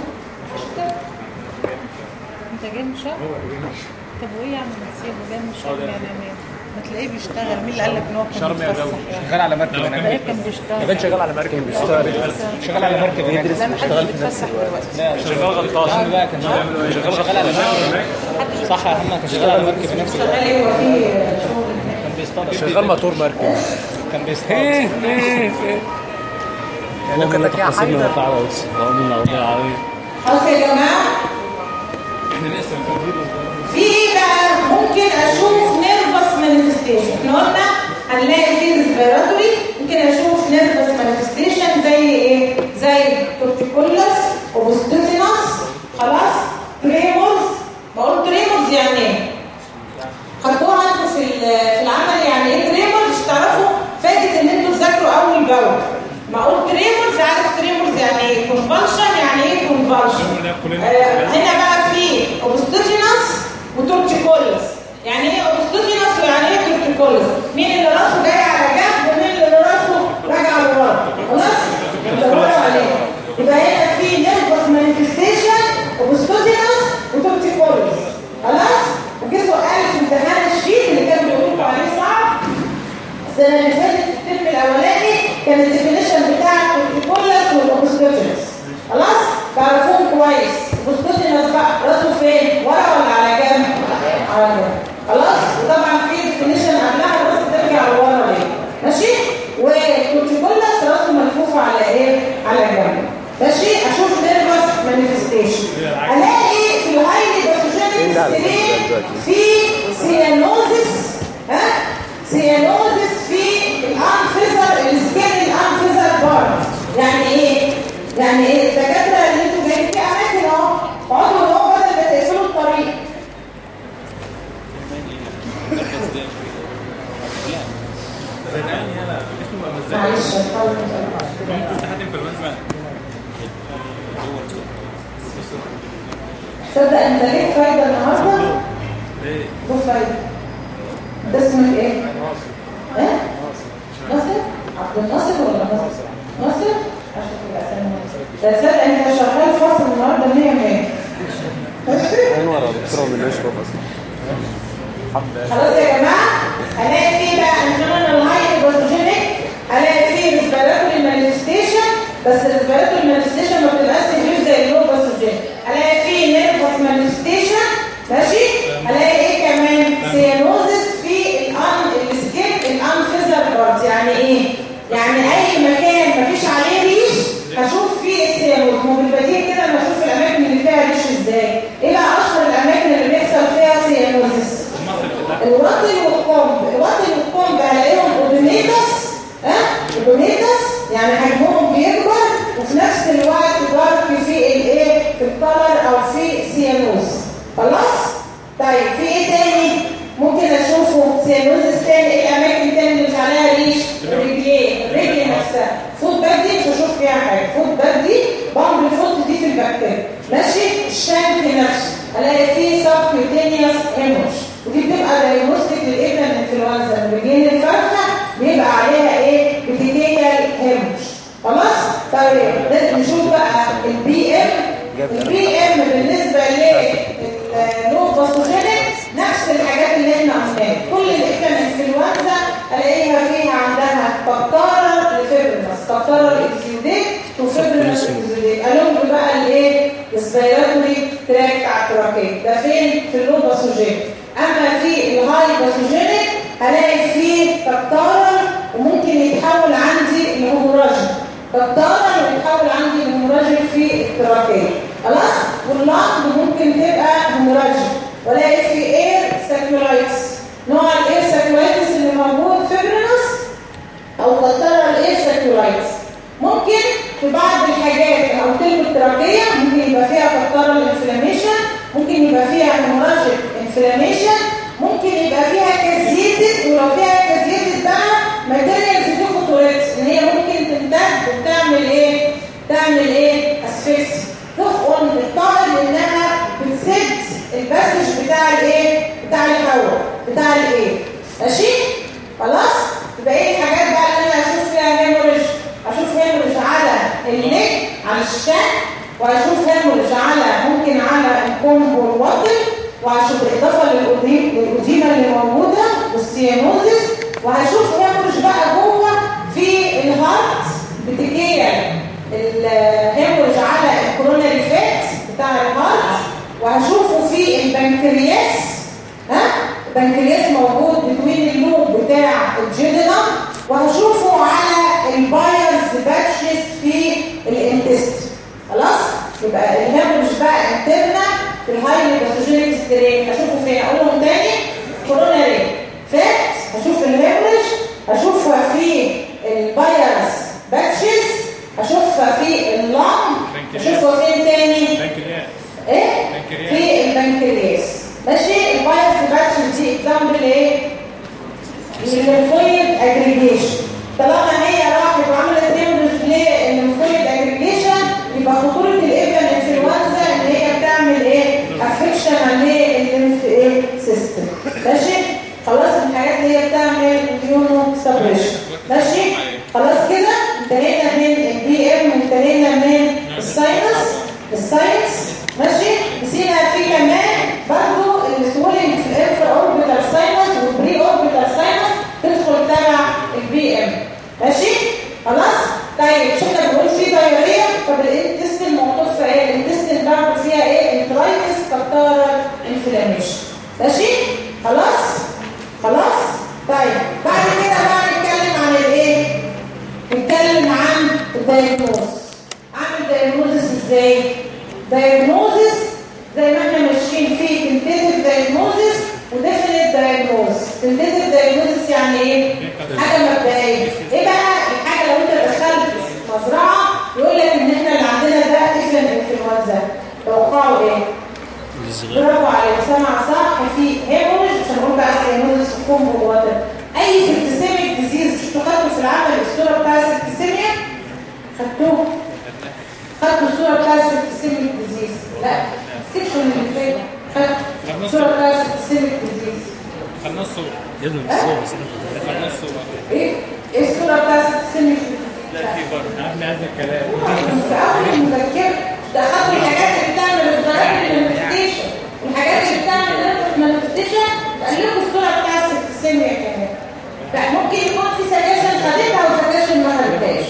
انت جاي من شهر هو اللي طب وايه يا عم نسيبه جاي من شهر يعني مين بتلاقيه بيشتغل مين اللي قال لك ان هو كان شرم يا بيتفسح جو. يعني؟ شغال على مركب تلاقيه هناك كان بيشتغل كان شغال على مركب بيشتغل شغال على مركب هناك لا ما حدش بيتفسح دلوقتي لا شغال غلطان بقى كان شغال شغال شغال على مركب صح يا محمد كان شغال على مركب هناك شغال ايه هو في شغل هناك كان بيصطاد شغال موتور مركب كان بيصطاد ممكن لك يا حاجة خلاص يا جماعه في ايه بقى ممكن اشوف نيرفس مانيفستيشن احنا قلنا هنلاقي في ريسبيراتوري ممكن اشوف نيرفس مانيفستيشن زي ايه زي توتيكولاس اوبستوتينوس خلاص تريمورز بقول تريمورز يعني ايه خدوها انتوا في ال- في العمل يعني ايه تريمورز مش تعرفوا فاتت ان انتوا تذاكروا اول باول ما اقول تريمورز عارف تريمورز يعني ايه كونفالشن يعني ايه كونفالشن آه، هنا بقى في اوبستوجينوس وتورتيكولس يعني ايه اوبستوجينوس ويعني ايه تورتيكولس مين اللي راسه جاي على جنب ومين اللي راسه راجع لورا خلاص دوروا عليه يبقى هنا في نيرفس مانيفستيشن اوبستوجينوس وتورتيكولس خلاص وجه سؤال في امتحان الشيت اللي كانوا بيقولوا لكم عليه صعب السنه اللي فاتت في الترم الاولاني كان الديفينيشن بتاع الكورتيكولاس والاوبستوجينوس خلاص تعرفوهم كويس اوبستوجينوس بقى راسه فين ورا ولا على جنب على جنب خلاص وطبعا في ديفينيشن قبلها الراس ترجع لورا ليه ماشي والكورتيكولاس راسه ملفوفه على ايه على جنب ماشي اشوف نيرفس مانيفستيشن الاقي في الهايلي باثوجينيك سترين في سيانوزس ها سيانوزس في الانفيزر السكين الانفيزر بارت يعني ايه يعني ايه الدكاتره اللي انتوا جايين في اماكن اهو اقعدوا اهو بدل ما تقفلوا الطريق معلش هحاول تصدق انت ليك فايده النهارده؟ ليه؟ له فايده ده اسمك ايه؟ ها؟ ناصر؟ عبد الناصر ولا ناصر؟ ناصر؟ عشان تبقى اسامي ده تصدق انت شغال فصل النهارده 100 100 عين ورا دكتور بالاشرف اصلا خلاص يا جماعه هلاقي فيه بقى انترنال هاي باثوجينيك هلاقي فيه ريسبيراتوري مانيفستيشن بس الريسبيراتوري مانيفستيشن ما بتبقاش سيفير زي اللو باثوجينيك هلاقي فيه نيرفس مانيفستيشن ماشي هلاقي ايه كمان سيانوزس في الان السكين الانفيزر بارت يعني ايه يعني اي مكان مفيش عليه ريش هشوف فيه السيانوز ما بالبديهي كده انا اشوف الاماكن اللي فيها ريش ازاي ايه بقى اشهر الاماكن اللي بيحصل فيها سيانوزس الوطن والقنب الوطن والقنب هلاقيهم اودونيتس ها اودونيتس يعني حجمهم بيكبر وفي نفس الوقت دارك في الايه في الكلر او في سيانوز خلاص طيب في ايه تاني ممكن اشوفه سيانوزس تاني ايه الاماكن تاني اللي مش عليها ريش الرجلين الرجل نفسها فوت باك دي مش هشوف فيها حاجه فوت باك دي بامب فوت دي في البكتيريا ماشي الشانك نفسه الاقي فيه سبكيوتينيوس هيموش ودي بتبقى دايجنوستيك للايفن انفلونزا الرجلين الفرخه بيبقى عليها ايه بتيتيكال هيموش خلاص طيب ده نشوف بقى البي ام البي ام بالنسبه للنو باثوجينيك نفس الحاجات اللي احنا قلناها كل الايفن انفلونزا الاقيها فيها عندها بكتارا لفيبرنس بكتارا اكزيوديت وفيبرنس اكزيوديت الونج بقى الايه السبيراتوري تراك بتاع التراكيه ده فين في اللو باثوجينيك اما في الهاي باثوجينيك هلاقي فيه بكتارا وممكن يتحول عندي لهيموراجيك بكتارا ويتحول عندي لهيموراجيك في التراكيه خلاص واللنج ممكن تبقى هيموراجيك والاقي في اير ساكيولايتس نوع الاير ساكيولايتس اللي موجود فيبرينوس او بكتيريا الاير ساكيولايتس ممكن في بعض الحاجات او تلك التراكيه ممكن يبقى فيها بكتيريا انفلاميشن ممكن يبقى فيها هيموراجيك انفلاميشن ممكن يبقى فيها كازيتد ولو فيها كازيتد بقى ماتيريالز دي خطورات ان هي ممكن تمتد وتعمل ايه تعمل ايه اسفكسي تخقن بالطائر لانها بتسد البسج بتاع الايه بتاع الهواء بتاع الايه ماشي خلاص يبقى ايه الحاجات بقى اللي انا اشوف فيها هيموريج اشوف هيموريج على النك على الشام واشوف هيموريج على ممكن على الكومب والوطن واشوف بالاضافه للأوديمة اللي موجوده والسيانوزس وهشوف هيموريج بقى جوه في الهارت بتكير الهيموريج على الكوروناري فات بتاع الهارت وهشوفه في البنكرياس ها البنكرياس موجود بين اللوب بتاع الجيدنا وهشوفه على البايرز باتشز في الانتست خلاص يبقى الهيموريج بقى انترنا في الهايلي باثوجينيك سترين هشوفه فين اقولهم تاني كوروناري فات هشوف الهيموريج هشوفها في البايرز باتشز هشوفها في اللام هشوفها فين تاني بنكرياس ايه بنكرياس. في البنكرياس ماشي البايرز باتشز دي اكزامبل ايه الليمفويد اجريجيشن طالما هي راحت وعملت هيموريج للليمفويد اجريجيشن يبقى خطوره الابن انفلونزا ان هي بتعمل ايه افكشن للليمف ايه سيستم ماشي خلاص الحاجات اللي هي بتعمل اميونو سبريشن ماشي خلاص كده انتهينا من البي ام وانتهينا من الساينس الساينس ماشي نسينا في كمان برضه السوولينج في الانفر اوربيتال ساينس والبري اوربيتال ساينس تدخل تبع البي ام ماشي خلاص طيب شفنا بنقول في دايريه طب الانتستين موقف في ايه الانتستين برضه فيها ايه انترايتس كابتارال انفلاميشن ماشي خلاص خلاص طيب بعد كده بقى نتكلم عن الايه نتكلم عن الدايجنوز اعمل دايجنوزس ازاي دايجنوزس زي ما احنا ماشيين فيه تنتيتيف دايجنوزس وديفينيت دايجنوز تنتيتيف دايجنوزس يعني ايه حاجه مبدئيه ايه بقى الحاجه لو انت دخلت مزرعه يقول لك ان احنا اللي عندنا ده ايفن انفلونزا توقعوا ايه برافو عليك سمع صح في هيموريج مش هنقول بقى هيموريج كوم ووتر اي سيبتسيميك ديزيز شفتوا خدتوا في العمل الصوره بتاع السيبتسيميا خدتوه خدتوا الصوره بتاع السيبتسيميك ديزيز لا السكشن اللي فات خدتوا الصوره بتاع السيبتسيميك ديزيز خدنا الصورة يا ابني مش صور بس خدنا الصورة ايه ايه الصوره بتاع السيبتسيميك عارف هذا الكلام في اول المذكره ده خدوا الحاجات اللي بتعمل الضرائب المانيفستيشن والحاجات اللي بتعمل المانيفستيشن قال لكم الصوره بتاع السيبتسيميا كمان لا ممكن يكون في سجاشن خدتها وسجاشن ما خدتهاش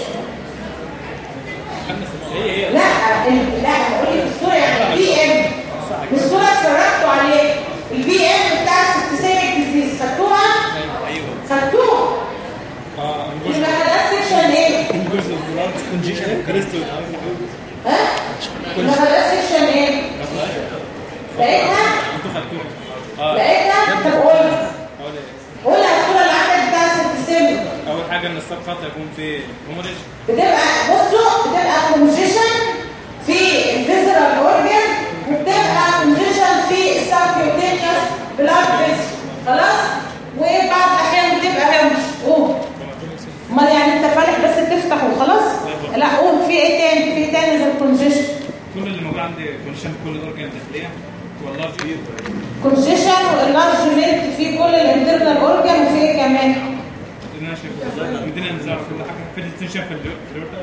هي هي لا ال- لا بقول لك الصوره يعني البي ام الصوره اتفرجتوا عليه البي ام بتاع السيبتسيميك ديزيز خدتوها خدتوها اه يبقى خدت سيكشن ايه جزء البلاد كونجيشن كريستو ها يبقى خدت سيكشن ايه لقيتها انتوا خدتوها اه لقيتها طب قول اول ايه قول على الصوره اللي عندك بتاع السيبتسيميك اول حاجه ان السب خط يكون في هوموريج بتبقى بصوا بتبقى كونجيشن في الفيزرال اورجن وبتبقى كونجيشن في السبكيوتينيوس بلاد فيزر خلاص وبعض الاحيان بتبقى همش قول امال يعني انت فالح بس تفتح وخلاص لا قول في ايه تاني في ايه تاني غير كونجيشن كل اللي موجود عندي كونجيشن في كل اورجان داخليه والله كبير كونجيشن واللارجمنت في كل الانترنال اورجن وفي ايه كمان بدنا نشوف بدنا نزرع في كل حاجه في ديستنشن في الريوتر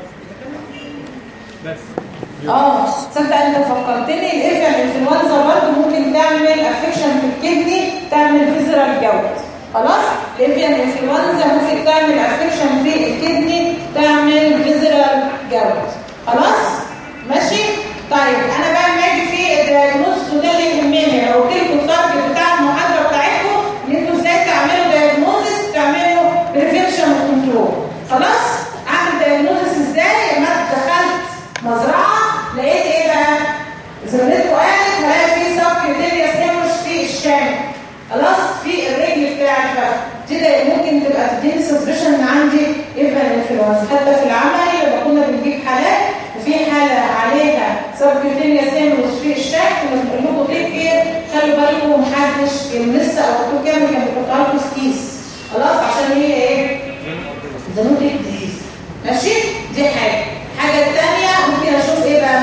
بس اه تصدق انت فكرتني الايفيان انفلونزا برضه ممكن تعمل افكشن في الكدني تعمل فيزرال جوت خلاص الايفيان انفلونزا ممكن تعمل افكشن في الكدني تعمل فيزرال جوت خلاص ماشي طيب انا بقى لما اجي في الدايجنوستس وده اللي يهمني لو قلت لكم التارجت بتاع المحاضره بتاعتكم ان انتوا ازاي تعملوا دايجنوستس تعملوا بريفنشن وكنترول خلاص اعمل دايجنوستس ازاي لما دخلت مزرعه لقيت ايه بقى زميلتكم قالت هلاقي في سبكيوتينيوس هيموش في الشام خلاص في الرجل بتاع الفخذ دي ده ممكن تبقى تديني سسبشن ان عندي ايفان انفلونزا حتى في العملي لما كنا بنجيب حالات وفي حاله عليها سبكيوتينيوس هيموش في الشام كنا بنقول لكم تيك كير خلوا بالكم محدش يلمسها او تكون كامل كان بيحطها لكم كيس خلاص عشان هي ايه زنوتك ديزيز ماشي دي حاجه الحاجه الثانيه ممكن اشوف ايه بقى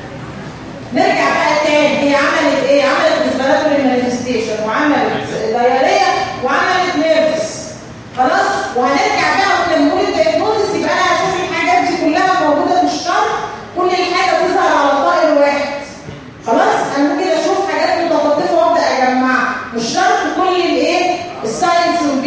نرجع بقى تاني هي عملت ايه عملت ريسبيراتوري مانيفستيشن وعملت دايريه وعملت نيرفس خلاص وهنرجع بقى واحنا بنقول الدايجنوزس يبقى انا هشوف الحاجات دي كلها موجوده في الشرح كل الحاجه تظهر على طائر واحد خلاص انا ممكن اشوف حاجات متطرفه وابدا اجمعها مش شرط كل الايه الساينس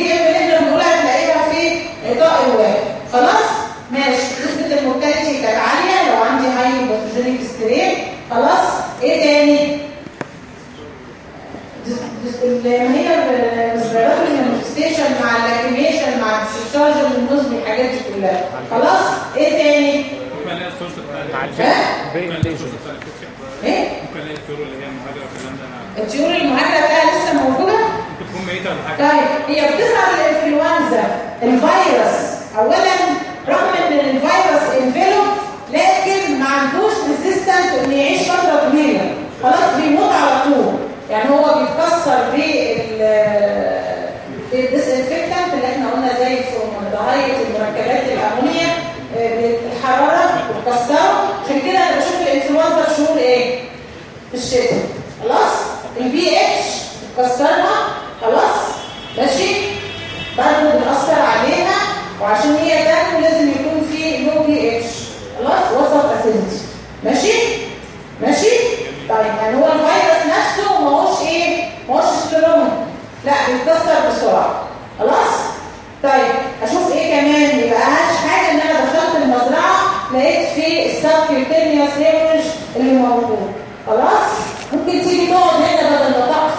ها؟ باقي الليجن ايه ممكن الاقي الطيور اللي هي المهاجره والكلام ده الطيور المهاجره بقى لسه موجوده ممكن تكون ميته ولا حاجه طيب هي بتظهر الانفلونزا الفيروس اولا رغم ان الفيروس انفلوب لكن ما عندوش ريزيستنت انه يعيش فتره طويله خلاص بيموت على طول يعني هو بيتكسر بال بالديسانفكتنت اللي احنا قلنا زي الفورمالدهايد المركبات الامونيا آه، بالحراره بتكسره عشان كده انا بشوف الانفلونزا في شهور ايه؟ في الشتاء خلاص البي اتش بتكسرها خلاص ماشي برضه بتأثر عليها وعشان هي تاكل لازم يكون في لو بي اتش خلاص وسط اسيدتي ماشي ماشي طيب يعني هو الفيروس نفسه ما هوش ايه ما هوش سترونج لا بيتكسر بسرعه خلاص طيب اشوف ايه كمان يبقى اهم حاجه ان انا دخلت المزرعه لقيت في السبكيوتينيوس هيموريج اللي موجود خلاص ممكن تيجي تقعد هنا بدل ما تقف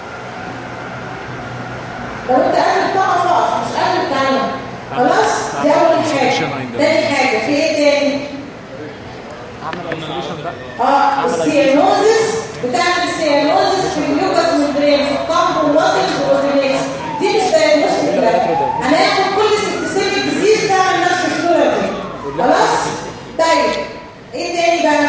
لو انت قادر تقف اقف مش قادر تعلم خلاص دي اول حاجه تاني حاجه في ايه تاني اه السيانوزس بتعمل سيانوزس في اليوجاس والبرين في الطعم والوطن والريليكس دي مش دايجنوستيك لا هناخد كل سبيسيفيك ديزيز تعمل نفس الصوره دي خلاص طيب ايه تاني بقى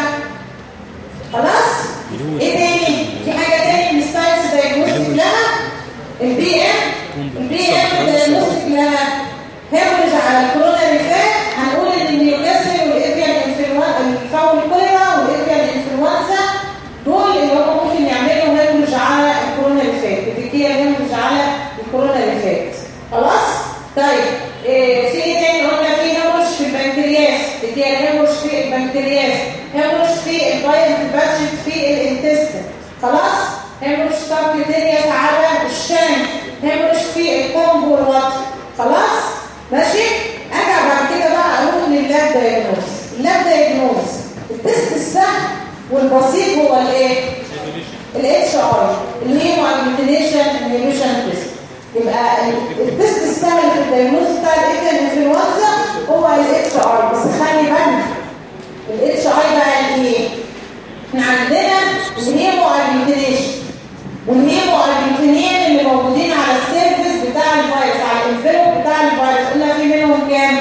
خلاص ايه تاني في حاجه تاني من الساينس دايجنوستيك لها البي ام البي ام دايجنوستيك لها هيموريج على الكورونا اللي فات هنقول ان النيوكاسل والافيان انفلونزا الفاول كوليرا والافيان انفلونزا دول اللي هم ممكن يعملوا هيموريج على الكورونا اللي فات الدكيه هيموريج على الكورونا اللي فات خلاص طيب إيه في ايه تاني قلنا في هيموريج في البنكرياس دكيه هيموريج في البنكرياس هيموريج في الفيروس باتشت في الانتستين خلاص هيموريج سبكيوتينيوس على الشام هيموريج في الكومبو والوتر خلاص ماشي ارجع بعد كده بقى اقول لللاب دايجنوز اللاب دايجنوز التست السهل والبسيط هو الايه الاتش ار الهيمو اجلوتينيشن انهيبيشن تيست يبقى ال- التست السهل في الدايجنوز بتاع الايفن انفلونزا هو الاتش ار بس خلي بالك الاتش اي بقى الايه احنا عندنا الهيمو اجلوتينيشن والهيمو اجلوتينين اللي موجودين على السيرفيس بتاع الفيروس على الانفلوب بتاع الفيروس قلنا في منهم كام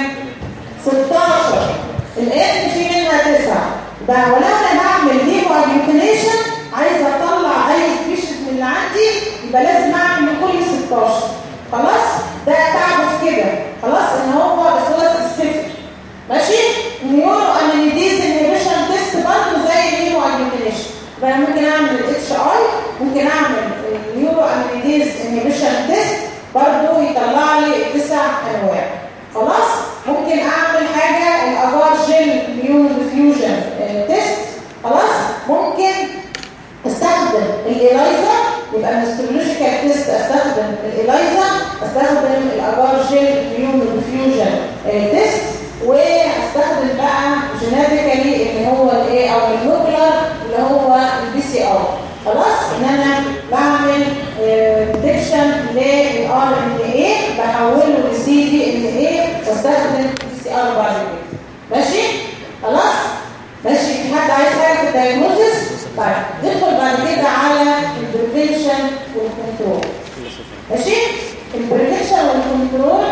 16 الان في منها 9 ده ولو انا بعمل هيمو اجلوتينيشن عايز اطلع اي سبيشيز من اللي عندي يبقى لازم اعمل من كل 16 خلاص ده تعرف كده خلاص ان هو بس هو سبيسيفيك ماشي نيورو امينيديز انهبيشن تيست برضه زي الهيمو اجلوتينيشن يبقى أنا ممكن اعمل الاتش اي ممكن اعمل النيورو امينيديز انهبيشن تيست برضه يطلع لي تسع انواع خلاص ممكن اعمل حاجه الاجار جيل ميون ديفيوجن تيست خلاص ممكن استخدم الايلايزا يبقى الاسترولوجيكال تيست استخدم الايلايزا استخدم الاجار جيل ميون ديفيوجن تيست واستخدم بقى جيناتيكالي اللي هو الايه او الموكلر اللي هو البي سي ار خلاص ان انا بعمل ديكشن للار ان ايه بحوله لسي دي ان ايه واستخدم بي سي ار بعد كده ماشي خلاص ماشي في حد عايز حاجه في الدايجنوستس طيب ندخل بعد كده على البريفنشن والكنترول ماشي البريفنشن والكنترول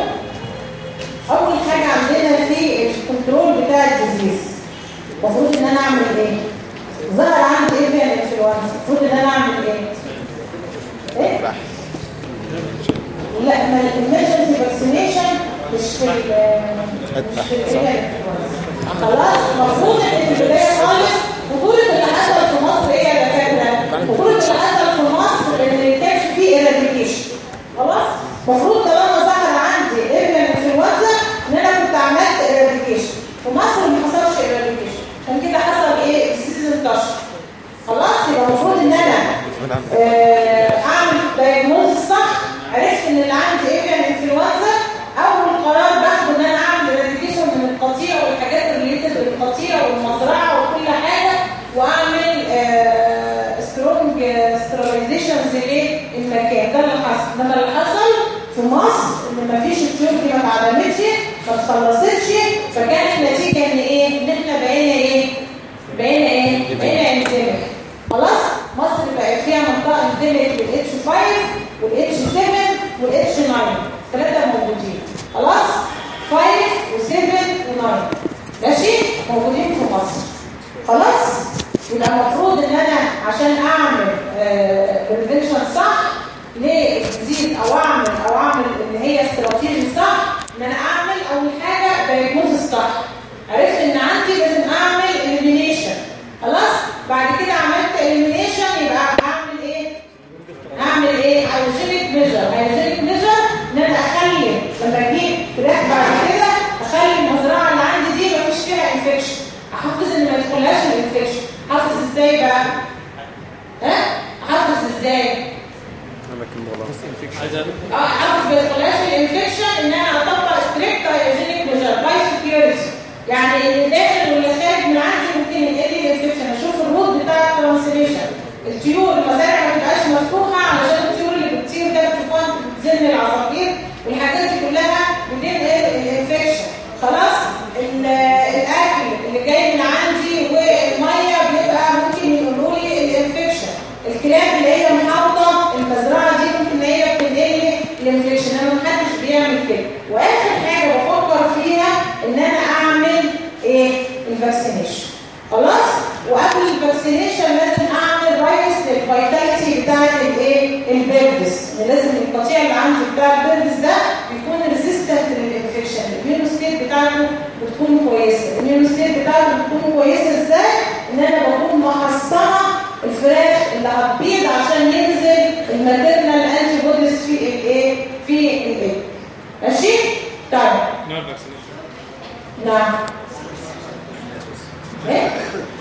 اول حاجه عندنا في الكنترول بتاع الديزيز المفروض ان انا اعمل ايه ظهر عندي ايه في الانفلونزا المفروض ان انا اعمل ايه ايه لا ما الامرجنسي فاكسينيشن مش في ال- مش في الانفلونزا خلاص المفروض ان في البدايه خالص بطوله اللي حصل في مصر ايه يا دكاتره بطوله اللي حصل في مصر ان ما كانش فيه ايراديكيشن خلاص المفروض طالما ظهر عندي ايرلان انفلونزا ان انا كنت عملت ايراديكيشن في مصر ما حصلش ايراديكيشن عشان كده حصل ايه السيزون انتشر خلاص يبقى المفروض ان انا آه، اعمل دايجنوز صح عرفت ان اللي عندي ايرلان انفلونزا اول قرار باخده ان انا اعمل ايراديكيشن من القطيع والحاجات الريليتد بالقطيع والمزرعه وكل حاجه واعمل سترونج سترلايزيشنز للمكان ده اللي حصل انما اللي حصل في مصر ان مفيش الطيور دي ما اتعدمتش ما اتخلصتش فكانت النتيجه ان ايه ان احنا بقينا ايه موجودين في مصر خلاص يبقى المفروض ان انا عشان اعمل بريفنشن صح للتزيد او اعمل او اعمل ان هي استراتيجي صح ان انا اعمل اول حاجه دايجنوز صح عرفت ان عندي لازم اعمل اليمينيشن خلاص بعد كده عملت اليمينيشن يبقى اعمل ايه اعمل ايه هيجينيك ميجر هيجينيك ميجر ان انا اخلي لما اجيب فراخ بعد كده اخلي المزرعه اللي عندي دي ما فيش فيها انفكشن احافظ ان ما يدخلهاش الانفكشن احافظ ازاي بقى ها احافظ ازاي عايز أقول اه احافظ ما يدخلهاش الانفكشن ان انا اطبق ستريكت هايجينيك ميجر باي سكيورتي يعني اللي داخل واللي خارج من عندي ممكن ينقل لي الانفكشن اشوف الروت بتاع الترانسليشن الطيور المزارع ما تبقاش مفتوحه علشان الطيور اللي بتطير ده بتشوفها بتزن العصافير والحاجات دي كلها بتنقل الانفكشن خلاص ال- الاكل اللي جاي من عندي والميه بيبقى ممكن يقولوا لي الانفكشن الكلاب اللي هي محاوطه المزرعه دي ممكن ان هي بتنقل لي الانفكشن انا محدش بيعمل كده واخر حاجه بفكر فيها ان انا اعمل ايه الفاكسينيشن خلاص وقبل الفاكسينيشن لازم اعمل رايس للفيتاليتي بتاعت الايه البيردس لازم القطيع اللي عندي بتاع البيردس ده بيكون ريزيستنت للانفكشن الاميون ستيت بتاعته بتكون كويسه الاميون ستيت بتاعته بتكون كويسه ازاي ان انا بكون محصنه الفراخ اللي هتبيض عشان ينزل الماتيرنال انتي بوديز في الايه في الايه ماشي طيب نوع فاكسينيشن نعم ايه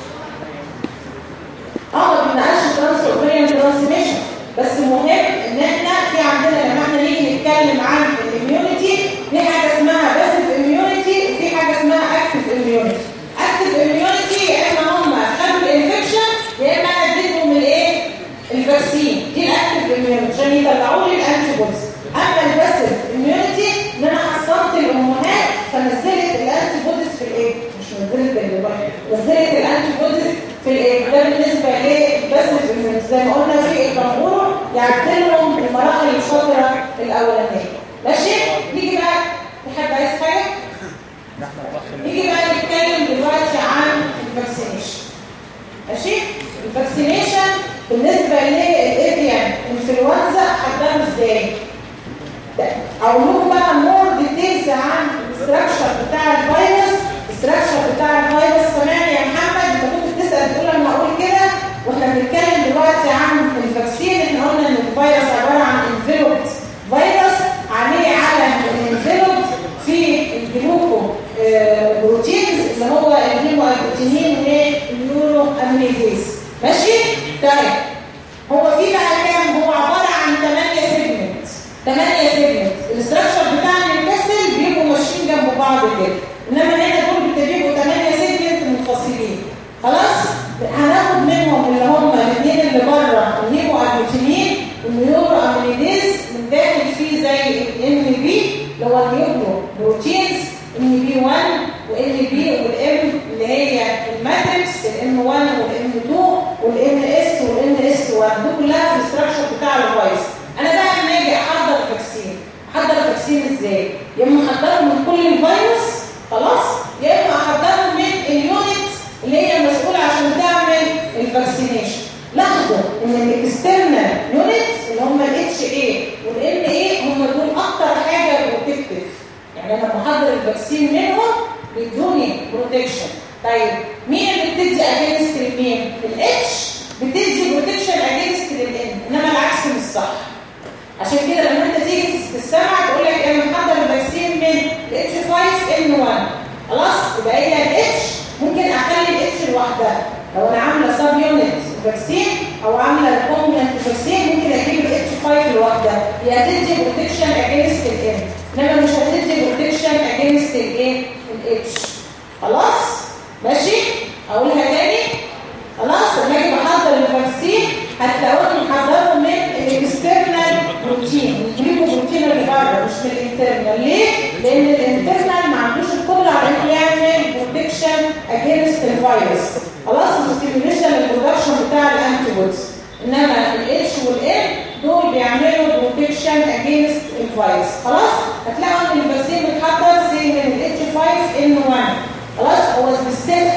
اه ما بنقاش ترانس اوفريان ترانسميشن بس مهم ان احنا في عندنا لما احنا نيجي نتكلم عن الاميونيتي في حاجه اسمها باسيف اميونيتي وفي حاجه اسمها اكتف اميونيتي اكتف اميونيتي يا اما هم خدوا الانفكشن يا اما انا اديتهم الايه الفاكسين دي الاكتف اميونيتي عشان يطلعوا لي الانتي بوديز اما الباسيف اميونيتي ان انا حصنت الامهات فنزلت الانتي بوديز في الايه مش نزلت البايو نزلت الانتي بوديز في الايه ده بالنسبه للباسيف اميونيتي زي ما قلنا في الكنغورو يعدلهم المراحل الشاطره الاولانيه ماشي نيجي بقى في حد عايز حاجه نيجي بقى نتكلم دلوقتي عن الفاكسينيشن ماشي الفاكسينيشن بالنسبه للافيان انفلونزا حضروا ازاي اقول لكم بقى مور ديتيلز عن الاستراكشر بتاع الفيروس الاستراكشر بتاع الفيروس سامعني يا محمد انت كنت بتسال تقول لما اقول كده واحنا بنتكلم دلوقتي عن الفاكسين احنا قلنا ان الفيروس عباره عن انفلوبت فيروس عليه علم الانفلوبت في الجلوكو آه، بروتينز اللي هو الهيموجلوبين والنيورو امينيز ماشي طيب هو في بقى كام هو عباره عن 8 سيجمنت 8 سيجمنت الاستراكشر بتاع الكسل بيبقوا ماشيين جنب بعض كده انما هنا دول بيبقوا 8 سيجمنت منفصلين خلاص هناخد منهم اللي هم الاثنين اللي بره الهيمو اجلوتينين والنيورو امينيز من داخل فيه زي الام بي اللي هو النيورو بروتينز ام بي 1 وام بي والام اللي هي الماتريكس الام 1 والام 2 والام اس والام اس 1 دول كلها في الاستراكشر بتاع الفيروس انا بقى لما اجي احضر فاكسين احضر الفاكسين ازاي يا اما احضره من كل الفيروس خلاص يا اما احضره من اليونت اللي هي مسؤوله عشان تعمل الفاكسينيشن لاحظوا ان الاكسترنال يونت اللي هم الاتش اي والان اي هم دول اكتر حاجه بروتكتيف يعني انا بحضر الفاكسين منهم بيدوني بروتكشن طيب مين اللي بتدي اجينست لمين الاتش بتدي بروتكشن اجينست للان انما العكس مش صح عشان كده لما انت تيجي تسمع تقول لك انا محضر الفاكسين من الاتش 5 ان 1 خلاص يبقى هي الاتش ممكن اخلي الاتش لوحدها لو انا عامله سب يونت فاكسين او عامله ريكومبنت فاكسين ممكن اجيب الاتش 5 لوحدها هي هتدي بروتكشن اجينست الان انما مش هتدي بروتكشن اجينست الايه الاتش خلاص ماشي اقولها تاني خلاص لما اجي بحضر الفاكسين هتلاقوني محضره من الاكسترنال بروتين الجليكو بروتين اللي بره مش من الانترنال ليه؟ لان الانترنال ما عندوش القدره على انه يعمل بروتكشن اجينست الفيروس خلاص ستيميوليشن للبرودكشن بتاع الانتي بوديز انما الاتش والان دول بيعملوا بروتكشن اجينست الفيروس خلاص هتلاقوا ان الفاكسين بيتحضر زي من الاتش 5 ان 1 خلاص هو سبيسيفيك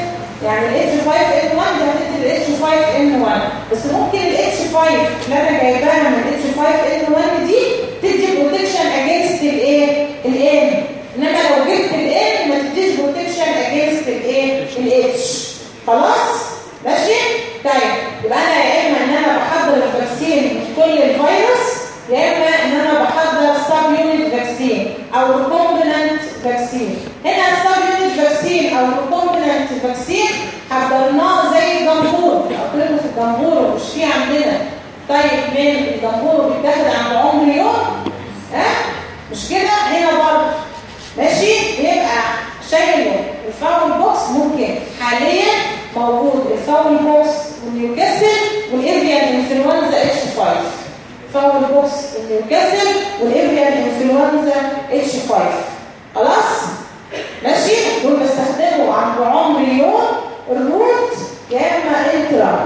يعني ال H5N1 دي هتدي ال H5N1 بس ممكن ال H5 اللي انا جايباها من ال H5N1 دي تدي بروتكشن اجينست الايه الان انما لو جبت الان ما تديش بروتكشن اجينست الايه الاتش خلاص ماشي طيب يبقى انا يا اما ان انا بحضر الفاكسين كل الفيروس يا اما ان انا بحضر سب يونت فاكسين او ريكومبيننت فاكسين هنا السب يونت فاكسين او ريكومبيننت فاكسين حضرناه زي الجمهور قلت لكم في الجمهور مش في عندنا طيب من الجمهور بيتاخد عند عمر يوم ها مش كده هنا برضه ماشي يبقى شايله الفاول بوكس ممكن حاليا موجود الفاول بوكس والنيوكاسل والافيان انفلونزا اتش 5 فاول بوكس النيوكاسل والافيان انفلونزا اتش 5 خلاص ماشي دول بستخدمه عند عمر يوم الروت يا اما انترا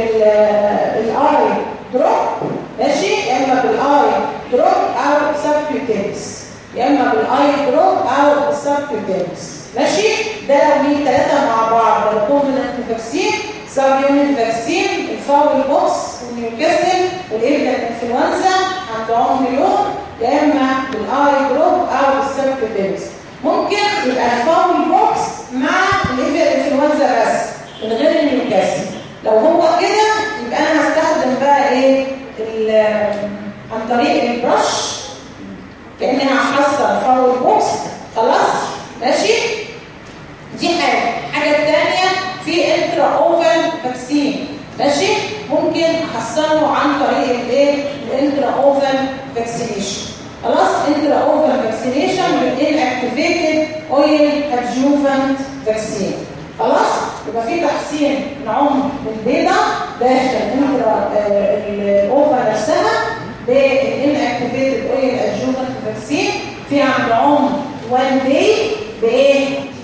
بالاي دروب ماشي يا اما بالاي دروب او سبكيوتينس يا اما بالاي دروب او السبكيوتينس ماشي ده لو مين ثلاثه مع بعض الكومبوننت فاكسين سب يونت فاكسين الفاول بوكس والنيوكاسل والابدا انفلونزا عند عمر يوم يا اما بالاي دروب او السبكيوتينس ممكن يبقى الفاول بوكس مع الابدا انفلونزا بس من غير النيوكاسل لو هو كده يبقى انا هستخدم بقى ايه عن طريق البرش كاني هحصل فاول بوكس خلاص ماشي دي حاجه حاجه الثانيه في انترا اوفن فاكسين ماشي ممكن احصله عن طريق الايه الانترا اوفن فاكسينيشن خلاص انترا اوفن فاكسينيشن بالان اكتيفيتد اويل ادجوفنت فاكسين خلاص يبقى في تحسين من عمر البيضه داخل انترا الاوفا نفسها بالان اكتيفيتد اويل ادجوفنت فاكسين في عند عمر 1 داي بايه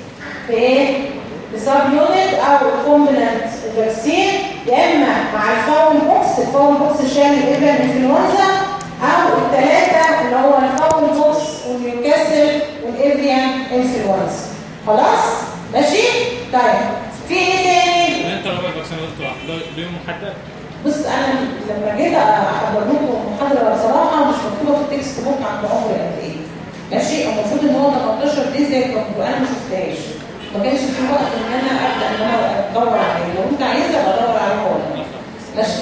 بايه بسب يونت او كومبوننت فاكسين يا اما مع الفاول بوكس الفاول بوكس شامل ايفن انفلونزا او الثلاثه اللي هو الفاول بوكس والنيوكاسل والافريان انفلونزا خلاص ماشي طيب في ايه تاني انت لو فاكسين قلت ليهم محدد بص انا لما جيت احضر لكم المحاضره بصراحه مش مكتوبه في التكست بوك عند عمر قد ايه ماشي المفروض ان هو 18 دي زي الكتب انا ما شفتهاش ما كانش في وقت ان انا ابدا ان انا ادور عليه لو انت عايزه ابقى ادور عليه هو ماشي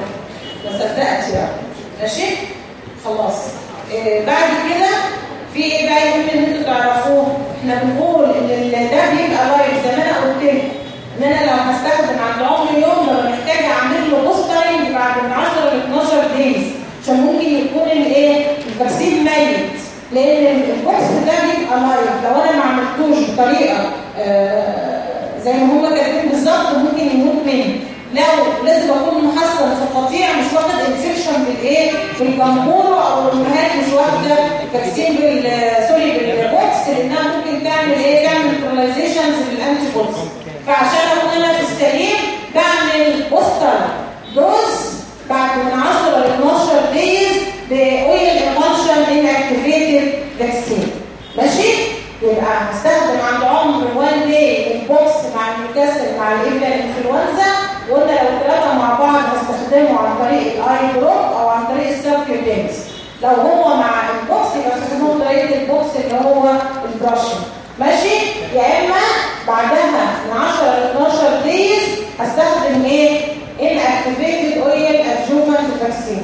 ما صدقت يعني ماشي خلاص إيه بعد كده في ايه بقى يهم ان انتوا تعرفوه احنا بنقول ان ال- ده بيبقى لايف زي ما انا قلت لكم ان انا لو هستخدم عند عمر يوم ببقى محتاجه اعمل له بوسترنج بعد من 10 ل 12 دايز عشان ممكن يكون الايه الفاكسين ميت لان البوكس ده بيبقى لايف لو انا ما عملتوش بطريقه آه زي ما هم كاتبين بالظبط ممكن يموت مني لو لازم اكون محصن في قطيع مش واخد انفكشن بالايه بالجمهور او الامهات مش واخده فاكسين بال سوري بالبوكس لانها ممكن تعمل ايه تعمل نيوتراليزيشنز للانتي بوديز فعشان اكون انا في السليم بعمل بوستر دوز بعد من 10 ل 12 دايز باويل امالشن ان اكتيفيتد فاكسين ماشي يبقى هستخدم عند عمر 1 داي البوكس مع النيوكاسل مع الابره الانفلونزا وقلنا لو ثلاثه مع بعض هستخدمه عن طريق الاي دروب او عن طريق السبكيوتينز لو هو مع البوكس يبقى استخدمه بطريقه البوكس اللي هو البراشنج ماشي يا اما بعدها من 10 ل 12 دايز هستخدم ايه ان اكتيفيتد اويل ادجوفنت فاكسين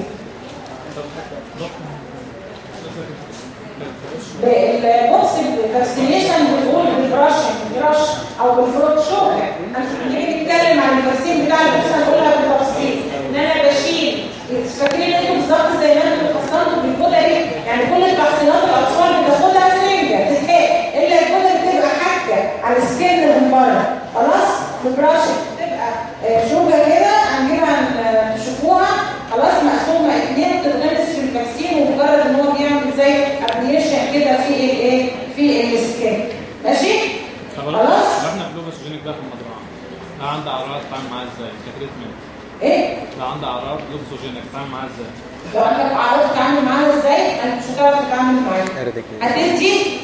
بالبوكس الفاكسينيشن بنقول بالبرش بالبرش او بالفروت شوك هنيجي نتكلم عن الفاكسين بتاع البوكس هنقولها بالتفصيل ان انا بشيل فاكرين انتوا بالظبط زي ما انتوا اتفصلتوا بالكودري يعني كل التحصينات الاطفال بتاخدها سرنجه تتحق الا الكودري بتبقى حاجه على السكين من بره خلاص بالبرش بتبقى آه، شوكه كده هنجيبها ن- تشوفوها خلاص مقسومه اتنين بتتغمس في الفاكسين ومجرد ان هو بيعمل زي ابليشن كده في الايه في السكين ماشي طب خلاص لو احنا جلوبوسوجينيك ده في المزرعه لو عنده اعراض تعمل معاه ازاي كتريتمنت ايه لو عنده اعراض جلوبوسوجينيك تعمل معاه ازاي لو عندك عرض تتعامل معاها ازاي انت مش هتعرف تتعامل معاها هتدي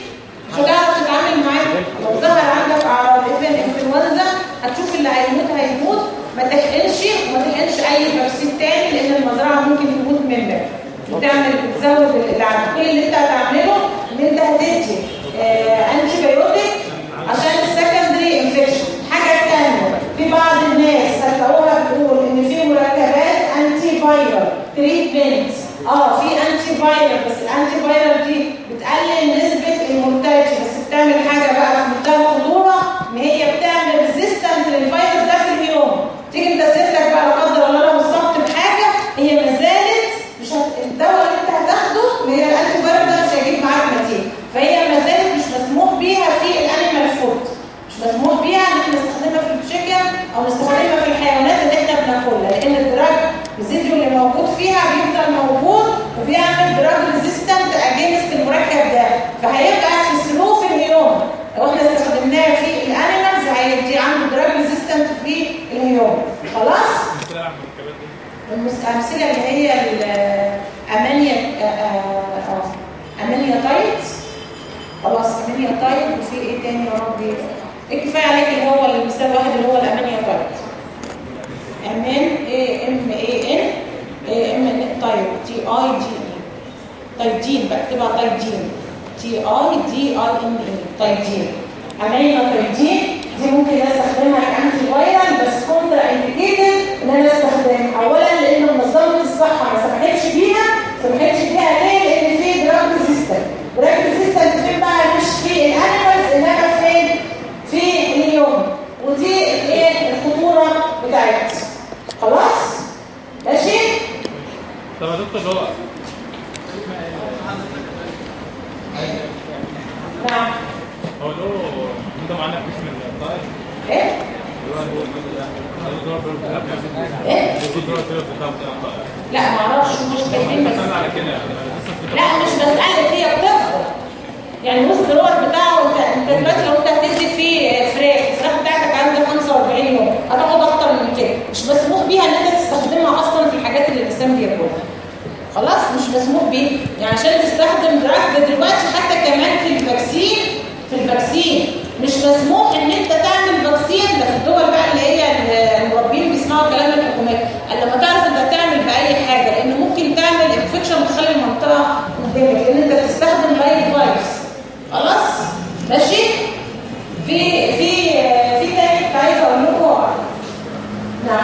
مش هتعرف تتعامل معاه لو ظهر عندك اعراض ايفن انفلونزا هتشوف اللي هيموت هيموت ما تحقنش وما تحقنش اي فاكسين تاني لان المزرعه ممكن تموت منك وتعمل تزود اللي عندك كل اللي انت هتعمله ان انت هتدي انتي بايوتيك عشان السكندري انفكشن حاجه ثانيه في بعض الناس هتلاقوها بتقول ان في مركبات انتي فايرال تريتمنت اه في انتي فايرال بس الانتي فايرال دي بتقلل نسبه المورتاليتي بس بتعمل حاجه بقى في منتهى الخطوره ان هي بتعمل ريزيستنت للفيروس ده في اليوم تيجي انت سيرتك بقى لا قدر الله لو اصبت بحاجه هي ما زالت مش هت... الدواء اللي انت هتاخده اللي هي الانتي فايرال ده مش هيجيب معاك نتيجه فهي ما زالت مش مسموح بيها في الانيمال فود مش مسموح بيها ان احنا نستخدمها في التشيكن او نستخدمها في الحيوانات اللي احنا بناكلها لان الدراج الريزيديو اللي موجود فيها بيفضل موجود وبيعمل دراج ريزيستنت اجينست المركب ده فهيبقى تسلوه في اليوم لو احنا استخدمناه في الانيمالز هيدي عنده دراج ريزيستنت في اليوم خلاص مثل على المركبات دي الامثله اللي هي الامانيا امانيا تايت خلاص امانيا تايت وفي ايه تاني يا ربي الكفايه عليك اللي هو المثال واحد اللي هو الامانيا تايت امان اي ام اي ان اي ام ان تايت تي اي جي اي تايجين بكتبها تايجين تي اي دي اي ان اي تايجين امانيا تايجين دي ممكن استخدمها كانتي فايرال بس كونترا انديكيتد ان انا استخدمها اولا لان منظمه الصحه ما سمحتش بيها ما سمحتش بيها ليه لان في دراج ريزيستنت دراج ريزيستنت فين بقى مش في الانيمالز انما فين في اليوم ودي ايه الخطوره بتاعتها خلاص ماشي طب يا دكتور اللي هو نعم هو اللي هو انت معانا في اسم الطائر ايه اللي هو الدكتور بتاع ايه الدكتور بتاع الطائر لا ما اعرفش مش فاهمين بس استنى على كده لسه في لا مش مسألة هي بتفضل يعني وسط الوقت بتاعه انت انت دلوقتي لو انت هتدي فيه فراخ الفراخ بتاعتك عندك 45 يوم هتاخد اكتر من كده مش مسموح بيها ان انت تستخدمها اصلا في الحاجات اللي الانسان بياكلها خلاص مش مسموح بيه يعني عشان تستخدم دراج ده دلوقتي حتى كمان في الفاكسين في الفاكسين مش مسموح ان انت تعمل فاكسين ده في الدول بقى اللي هي المربين بيسمعوا كلام الحكومات قال لما تعرف انت هتعمل باي حاجه لان ممكن تعمل انفكشن وتخلي المنطقه قدامك لان انت بتستخدم لايف فايروس خلاص ماشي في في في تاني كنت عايزه اقول لكم نعم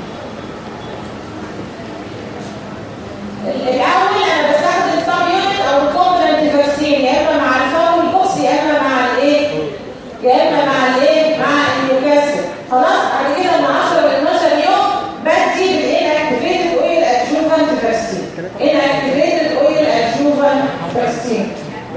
الاول انا بستخدم سب يونت او الكومبلنت فاكسين يا اما مع الفاول بوكس يا اما مع الايه يا اما مع الايه مع النيوكاسل خلاص بعد كده من 10 ل 12 يوم بدي بالانكتيفيتد اويل ادجوفانت فاكسين انكتيفيتد اويل ادجوفانت فاكسين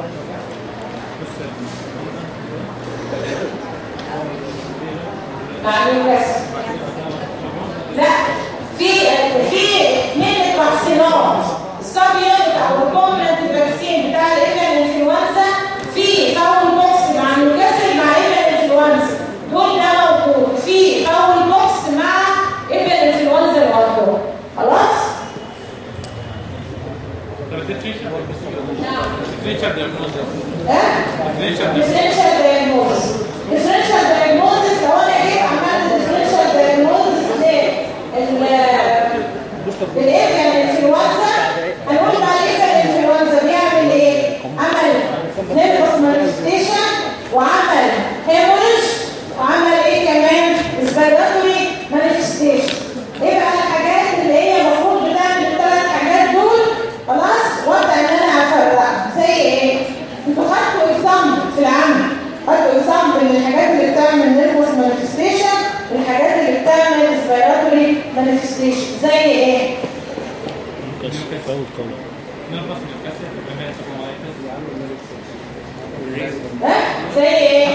مع النيوكاسل لا في في من التحصينات السابيونت او الكومنت فاكسين بتاع الايفن انفلونزا في فاول بوكس مع نيوكاسل مع ايفن انفلونزا دول ده موجود في فاول بوكس مع ايفن انفلونزا الموجود خلاص طب الديفرنشال الديفرنشال دياجنوستس ها الديفرنشال differential diagnosis differential diagnosis لو انا جيت عملت differential diagnosis للايه الانفلونزا هنقول بقى ايه الانفلونزا بيعمل ايه عمل نيرفس مانيفستيشن وعمل هيموريج وعمل ايه كمان ريسبيراتوري مانيفستيشن ايه بقى الحاجات اللي هي المفروض بتعمل الثلاث حاجات دول خلاص وابدا ان انا افرقها زي ايه انتوا خدتوا اكزامبل في العمل خدتوا اكزامبل من الحاجات اللي بتعمل نيرفس مانيفستيشن والحاجات اللي بتعمل ريسبيراتوري مانيفستيشن زي ايه نربط من الكاسة بما ها زي ايه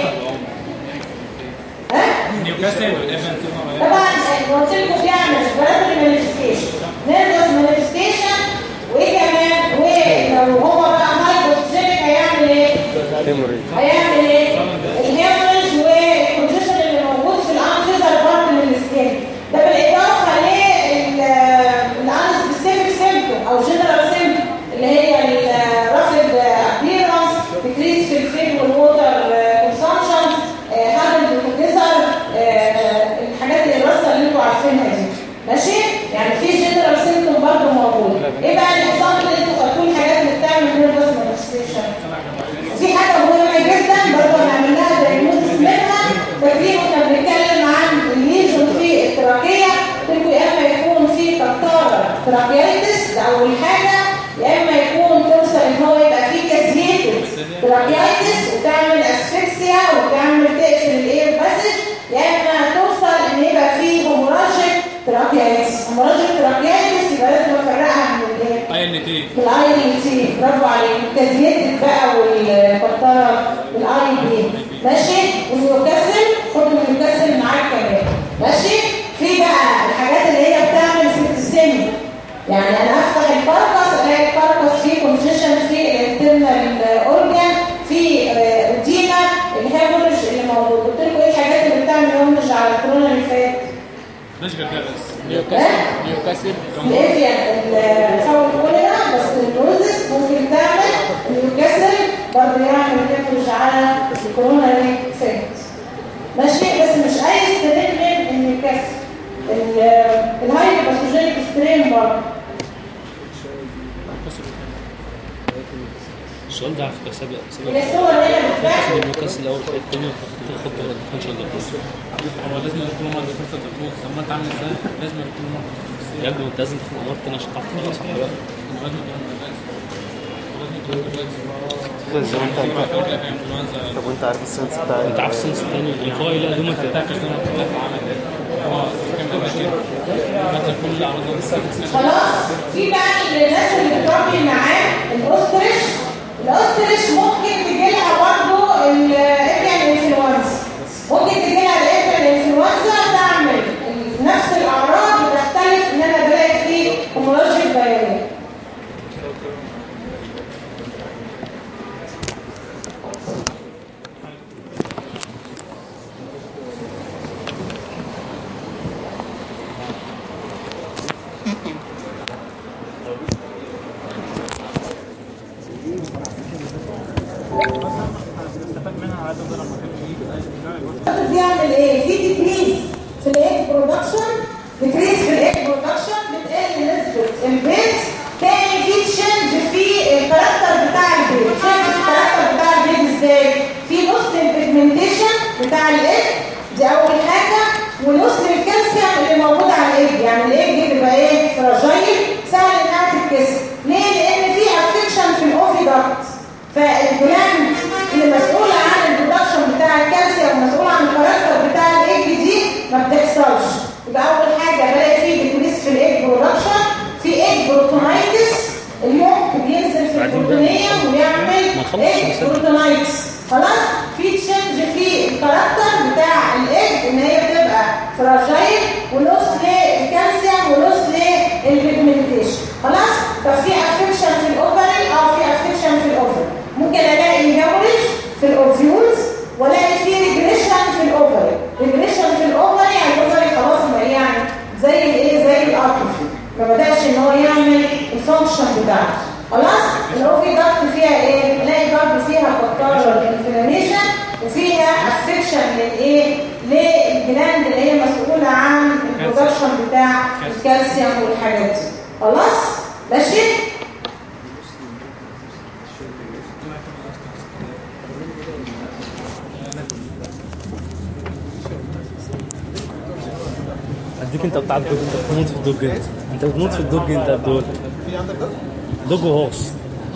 ها نيوكاسل والايفن طبعا قلت لكم بيعمل ريسبيراتوري مانيفستيشن نيرفس مانيفستيشن وايه كمان ولو هو بقى هايبوستيجينيك هيعمل ايه هيموريج هيعمل ايه الهيموريج والكونجيشن اللي موجود في الانفيزر بارت من السكين ده بالاضافه للان سبيسيفيك سيمبتوم او جنرال سيمبتوم اللي هي الرفض ابيرنس ديكريس في الفيل والوول ال تي في الاي ال تي برافو عليك الكازيتد بقى والقطره الاي بي ماشي والميوكاسل خد الميوكاسل معاك كمان ماشي في بقى الحاجات اللي هي بتعمل سيبتسيمي يعني انا افتح الكاركس الاقي الكاركس فيه كونجيشن في الانترنال اورجان في اديما الهيموريج اللي موجود قلت لكم ايه الحاجات اللي بتعمل هيموريج على الكورونا اللي فات مش جرجرس نيوكاسل نيوكاسل الافيان الفاول كوليرا بس النوزس ممكن تعمل نيوكاسل برضه يعمل هيموريج على الكورونا اللي فات ماشي بس مش اي سترين من النيوكاسل الهاي باثوجينيك سترين برضه السؤال ده على فكره سابق سابق الصور هنا تاخد بتبان النيوكاسل الاول الثاني وتاخد الديفرنشال دايجنوستس هو لازم يكون مرضى فرصه تفوز طب ما انت عامل ازاي لازم يكون مرضى يا ابني انت لازم تاخد امراض تاني عشان تعرف تخلص صح بقى لازم يكون لازم يكون زي ما انت طب وانت عارف السنس بتاع انت عارف السنس الثاني الانفاي لا دوما خلاص في بقى الناس اللي بتربي معاه الاوستريش الاوستريش ممكن تجي لها برضه الابيان انفلونزا ممكن تجي لها الابيان انفلونزا تعمل نفس الاعراض بتختلف ان انا بلاقي فيه هيموراجيك دايريا بيعمل ايه في ديكريز في الايج برودكشن ديكريز في الايج برودكشن بتقل نسبه البيت تاني في تشنج في الكاركتر بتاع البيت تشنج في الكاركتر بتاع البيت ازاي في نص البيجمنتيشن بتاع الايج دي اول حاجه ونص الكالسيوم اللي موجود على الايج يعني الايج بيبقى ايه فراجايل سهل انها تتكسر ليه لان في افكشن في الاوفي داكت فالجلاند اللي مسؤولة عن البرودكشن بتاع الكالسيوم ومسؤولة عن الكاركتر بتاع الايج دي ما بتحصلش يبقى اول حاجة بلاقي فيه ديكريس في الايج برودكشن في ايج بروتونايتس المخ بينزل في البروتونية ويعمل ما نخلصش ايج المسألة. بروتونايتس خلاص في تشنج في الكاركتر بتاع الايج ان هي بتبقى فراجايل ونص للكالسيوم ونص للبيجمنتيشن خلاص طب في افكشن في الاوفري او في افكشن في الاوفري ممكن الاقي هيموريج في الاوفيولز والاقي في ريجريشن في الاوفري ريجريشن في الاوفري يعني الاوفري خلاص ما يعني زي الايه زي الاتروفي ما بداش ان هو يعمل الفانكشن بتاعته خلاص الاوفي ضغط فيها ايه نلاقي برضه فيها كوتارال انفلاميشن وفيها افكشن للايه للجلاند اللي هي مسؤوله عن البرودكشن بتاع الكالسيوم والحاجات دي خلاص ماشي اديك انت بتاع الدوج انت بتموت في الدوج انت انت بتموت في الدوج انت الدول دوج وهوس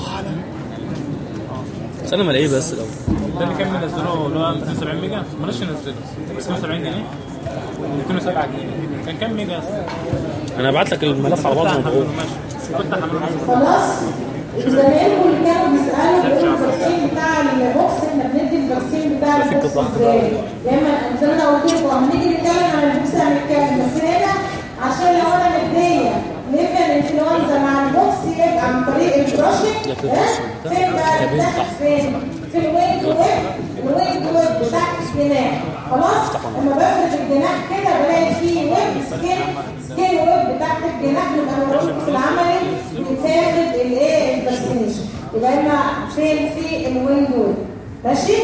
بس انا ما الاقيه بس الاول ده اللي كان منزله اللي هو 270 ميجا بلاش ننزله بس 170 جنيه 207 جنيه كان كام ميجا اصلا؟ انا هبعت لك الملف على بعضه مضغوط ماشي كنت حملها خلاص زمايلكم اللي كانوا بيسالوا بيقولوا الفاكسين بتاع البوكس احنا بندي الفاكسين بتاع في البوكس قطع ازاي يا اما زي ما انا قلت لكم اما نيجي نتكلم عن البوكس هنتكلم بس هنا عشان لو انا مديه نفهم الانفلونزا مع البوكس يبقى عن طريق البراشنج لا، في ها؟ البوكس فين بقى كابين تحت تحت. فين في الوينج ويب الوينج ويب تحت الجناح خلاص لما بفرد الجناح كده بلاقي فيه ويب سكين سكين ويب تحت الجناح نبقى نقول في العملي بتاخد الايه الفاكسينيشن يبقى هنا فين في الوينج ويب ماشي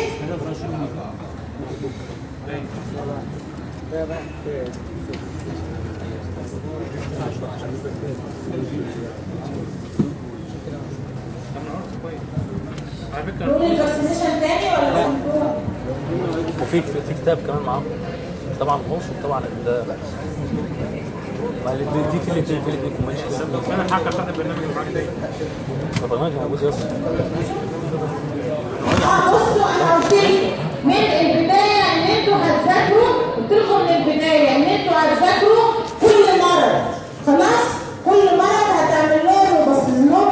على فكره نقول الفاكسينيشن تاني ولا فهمتوها؟ وفي في كتاب كمان معاهم طبعا هوش وطبعا ال ما اللي دي دي في الاثنين في الاثنين كومنشن انا الحركه بتاعت البرنامج اللي معاك ده البرنامج موجود يا اسطى اه بصوا انا قلت لكم من البدايه ان انتوا هتذاكروا قلت لكم من البدايه ان انتوا هتذاكروا كل مرض خلاص كل مرض هتعمل له بس النوم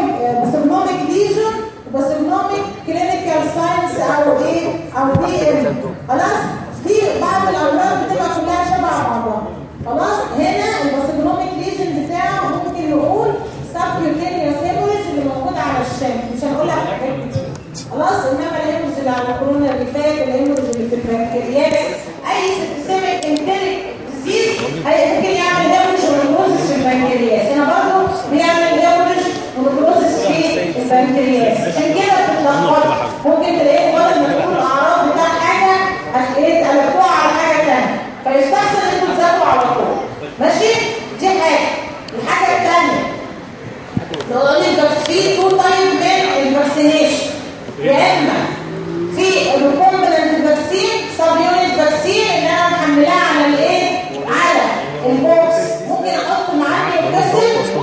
هي ممكن يعمل هيموريج ونكروزس في البنكرياس هنا برضه بيعمل هيموريج ونكروزس في البنكرياس عشان كده بتتلخبط ممكن تلاقيه بدل ما تكون الاعراض بتاع حاجه هتلاقيه تقلبوها على حاجه ثانيه فيستحسن انكم تذاكروا على طول ماشي دي حاجه الحاجه الثانيه نقول لك في تو تايب من الفاكسينيشن يا اما في الريكومبلنت فاكسين سب يونت فاكسين اللي انا محملاه على الايه على البوكس ممكن احط معاه الكاسيت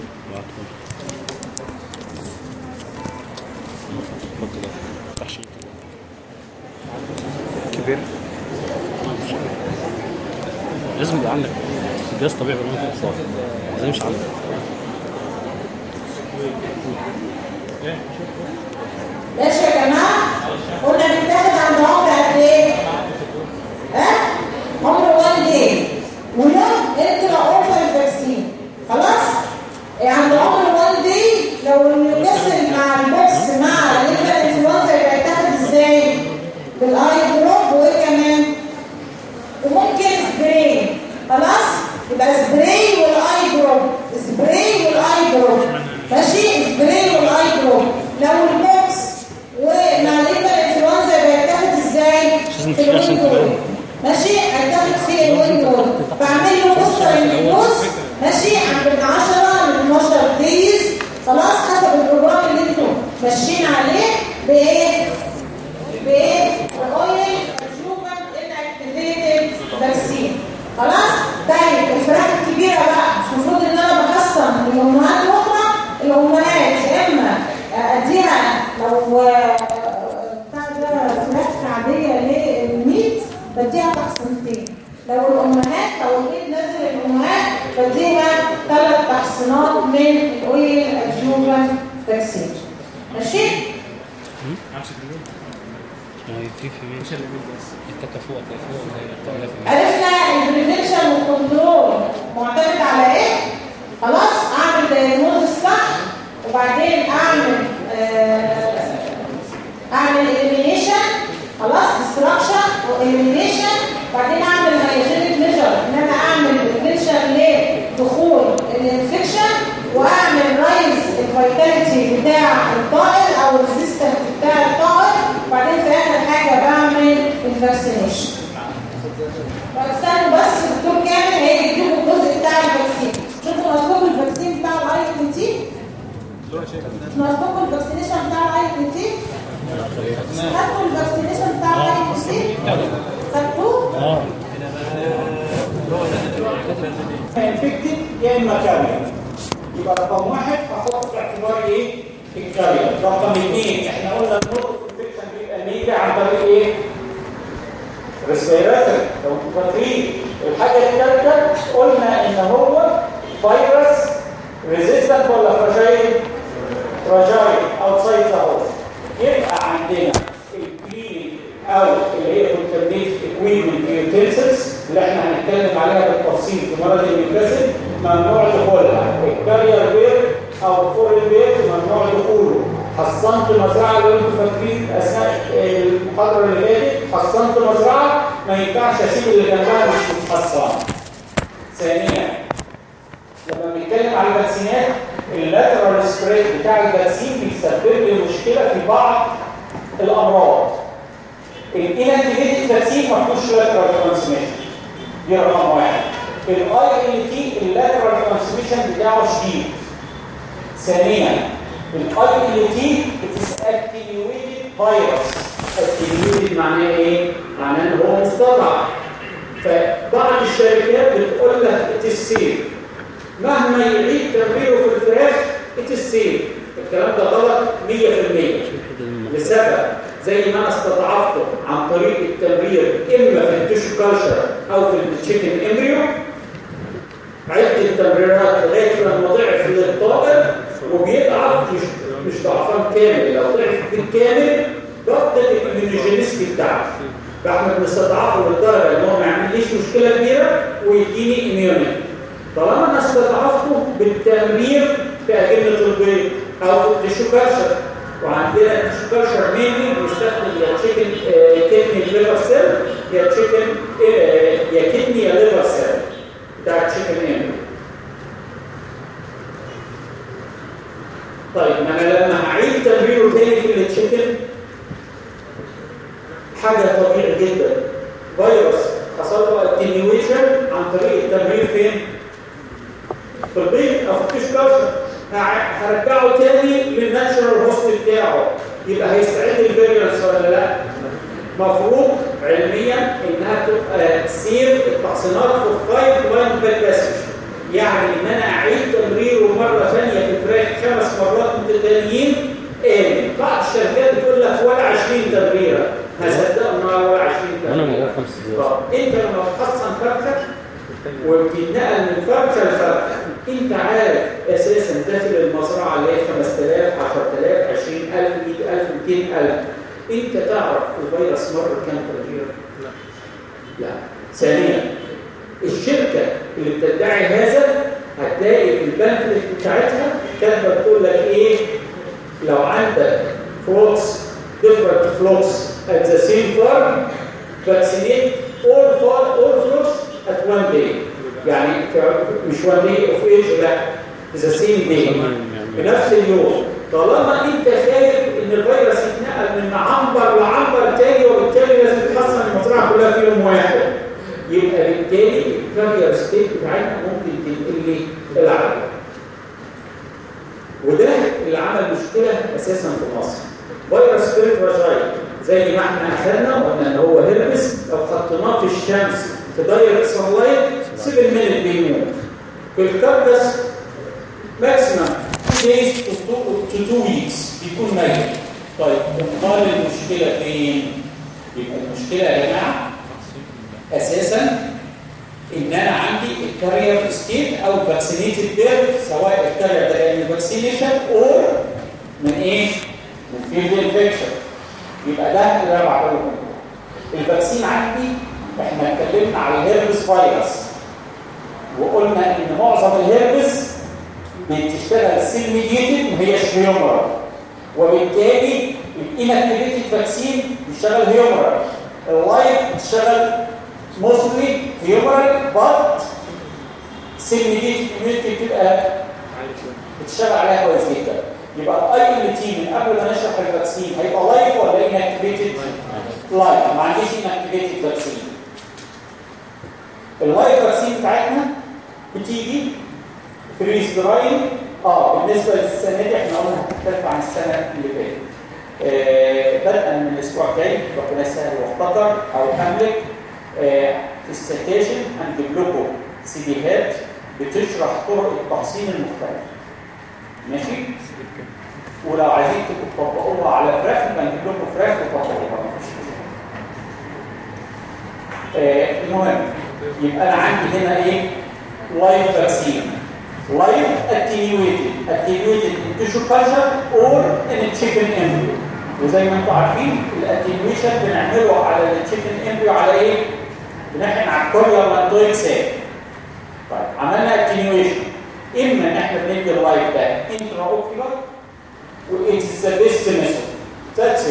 كبير لازم يبقى عندك جهاز طبيعي بالمنطقة الصار زي مش عندك ماشي يا جماعه قلنا بنتاخد عند عمر قد ايه ها عمر 1 دي وده انترا اوفر فاكسين خلاص إيه عند عمر 1 دي لو النيوكاسل مع البوكس مع الانفلونزا يبقى يتاخد ازاي بالاي دروب وايه كمان وممكن سبراي خلاص يبقى سبراي والاي دروب سبراي والاي دروب ماشي سبراي والاي دروب لو البوكس ومع الانفلونزا يبقى يتاخد ازاي لازم في تشيل عشان الويندو تبان. ماشي هيتاخد في الويندو بعمل له بوستر النيوز ماشي عند من 10 ل 12 دايز خلاص حسب البروجرام اللي انتوا ماشيين عليه بايه بايه الاويل الجوفن انكتيفيتد فاكسين خلاص طيب الفراخ الكبيره بقى مش المفروض ان انا بحصن الامهات الاخرى الامهات يا اما اديها لو آه، بتاع ده فراخ عاديه للميت بديها تحصينتين لو الامهات لو البيت نزل الامهات بديها ثلاث تحصينات من الاويل الجوفن فاكسين ماشي امسك اليوم يعني في في مين مش اللي بيجي بس التكافؤ التكافؤ زي التكافؤ في عرفنا البريفنشن والكنترول معتمد على ايه خلاص اعمل دايجنوز صح وبعدين اعمل آه، اعمل اليمينيشن خلاص ديستراكشن واليمينيشن بعدين اعمل هايجينيك ميجر ان انا اعمل بريفنشن لدخول الانفكشن واعمل رايز الفيتاليتي بتاع الطائر او الريزيستنت بتاع الطائر وبعدين في اخر حاجه بعمل الفاكسينيشن فاستنوا بس الدكتور كامل هيجيبوا الجزء بتاع الفاكسين شوفوا مطلوب الفاكسين بتاع الاي تي تي مطلوب الفاكسينيشن بتاع الاي تي تي خدتوا الفاكسينيشن بتاع الاي تي تي خدتوه اه انفكتد يا اما كارير يبقى رقم واحد هحط في اعتبار ايه؟ الكارير رقم اثنين احنا قلنا النقطه الانفكشن بيبقى نيجي عن طريق ايه؟ ريسبيراتوري لو انتوا فاكرين الحاجه الثالثه قلنا ان هو فيروس ريزيستنت ولا فراجايل؟ فراجايل اوتسايد ذا هوست يبقى عندنا الكلين او اللي هي كونتامينيت اكويبمنت يوتنسلز اللي احنا هنتكلم عليها بالتفصيل في مرض النيوكاسل ممنوع دخولها الكارير بير او فورين بير ممنوع دخوله حصنت مزرعه لو انتوا فاكرين اثناء المحاضره اللي فاتت حصنت مزرعه ما ينفعش اسيب اللي جنبها مش متحصن ثانيا لما بنتكلم على الفاكسينات اللاترال سبريد بتاع الفاكسين بيسبب لي مشكله في بعض الامراض الانكتيفيتد فاكسين ما فيهوش لاترال ترانسميشن دي رقم واحد الاي ال تي اللاترال ترانسميشن بتاعه شديد ثانيا الاي ال تي اتينيويتد فيروس اتينيويتد معناه ايه؟ معناه ان هو مستضعف فبعض الشركات بتقول لك اتسيف مهما يعيد تمريره في الفراخ اتسيف الكلام ده غلط 100% لسبب زي ما انا استضعفته عن طريق التمرير اما في التيشو كالشر او في التشيكن امبريو عدة تمريرات لغايه لما ضعف للطائر وبيضعف مش مش ضعفان كامل لو ضعف بالكامل ضغط الاميونوجينيستي بتاعته فاحنا بنستضعفه للدرجه ان هو ما يعمليش مشكله كبيره ويديني اميونيتي طالما انا استضعفته بالتمرير في اجنه البيض او في التيشو كالشر وعندنا التيشو كالشر مينلي بنستخدم يا تشيكن كدني ليفر سيل يا تشيكن يا كدني يا ليفر سيل عن طريق التمرير فين؟ في البيت او في الكيش كاشر هرجعه تاني للناتشرال هوست بتاعه يبقى هيستعد الفيرينس ولا لا؟ مفروض علميا انها تبقى سير التحصينات في فايف لاين باك باسج يعني ان انا اعيد تمريره مره ثانيه في الفراخ خمس مرات متتاليين آمن بعض الشركات بتقول لك ولا 20 تمريره هصدقوا انها ولا 20 انا تمريره موقف خمس دقايق طب انت لما بتحصن فرخه وبتتنقل من فرخه لفرخه انت عارف اساسا داخل المزرعه اللي هي 5000 10000 20000 100000 200000 انت تعرف الفيروس مر كام تغيير؟ لا لا ثانيا الشركه اللي بتدعي هذا هتلاقي في البامفلت بتاعتها كاتبه بتقول لك ايه لو عندك فلوكس different flocks at the same farm vaccinate all far all flocks at one day يعني ك- مش one day of age لا the same day بنفس اليوم طالما انت خايف ان الفيروس يتنقل من عنبر لعنبر تاني وبالتالي لازم تحصن المزرعه كلها في يوم واحد يبقى بالتالي الكارير ستيت بتاعتنا ممكن تنقل لي العدوى وده اللي عمل مشكله اساسا في مصر فيروس سبيرت فاجاي زي ما احنا اخذنا وقلنا ان هو هربس لو حطيناه في الشمس في دايركت سانلايت 7 مينت بيموت في الكركس ماكسيمم days to two, to two weeks بيكون ميت طيب امال المشكله فين؟ يبقى المشكله يا جماعه اساسا ان انا عندي الكارير ستيت او فاكسينيتد بيرد سواء الكارير ده جاي من فاكسينيشن او من ايه؟ من فيلد انفكشن يبقى ده اللي انا بعمله لكم. الفاكسين عندي احنا اتكلمنا على الهيربس فيروس وقلنا ان معظم الهيربس بتشتغل سيل ميديتد ما هيش هيومرال وبالتالي الانكتيفيتد فاكسين بيشتغل هيومرال اللايف بتشتغل موستلي هيومرال بات سيل ميديتد اميونيتي بتبقى بتشتغل عليها كويس جدا يبقى الاي ال تي من قبل ما نشرح الفاكسين هيبقى لايف ولا انكتيفيتد لايف ما عنديش انكتيفيتد فاكسين اللايف فاكسين بتاعتنا بتيجي فريز دراين اه بالنسبه للسنه دي احنا قلنا هتختلف عن السنه اللي فاتت آه بدءا من الاسبوع الجاي ربنا يسهل وافتكر او املك آه في السكاشن هنجيب لكم سيديهات بتشرح طرق التحصين المختلفه ماشي ولو عايزين تطبقوها على فراخ يبقى نجيب لكم فراخ وتطبقوها مفيش مشكله آه المهم يبقى انا عندي هنا ايه لايف فاكسين لايف اتنيويتد اتنيويتد ان تيشو كلشر اور ان تشيكن امبريو وزي ما انتم عارفين الاتنيويشن بنعمله على التشيكن امبريو على ايه بنحقن على الكوريا مانتويك سيل طيب عملنا اتنيويشن اما ان احنا بندي اللايف ده انترا اوكيولار واتس ذا بيست ميثود ذاتس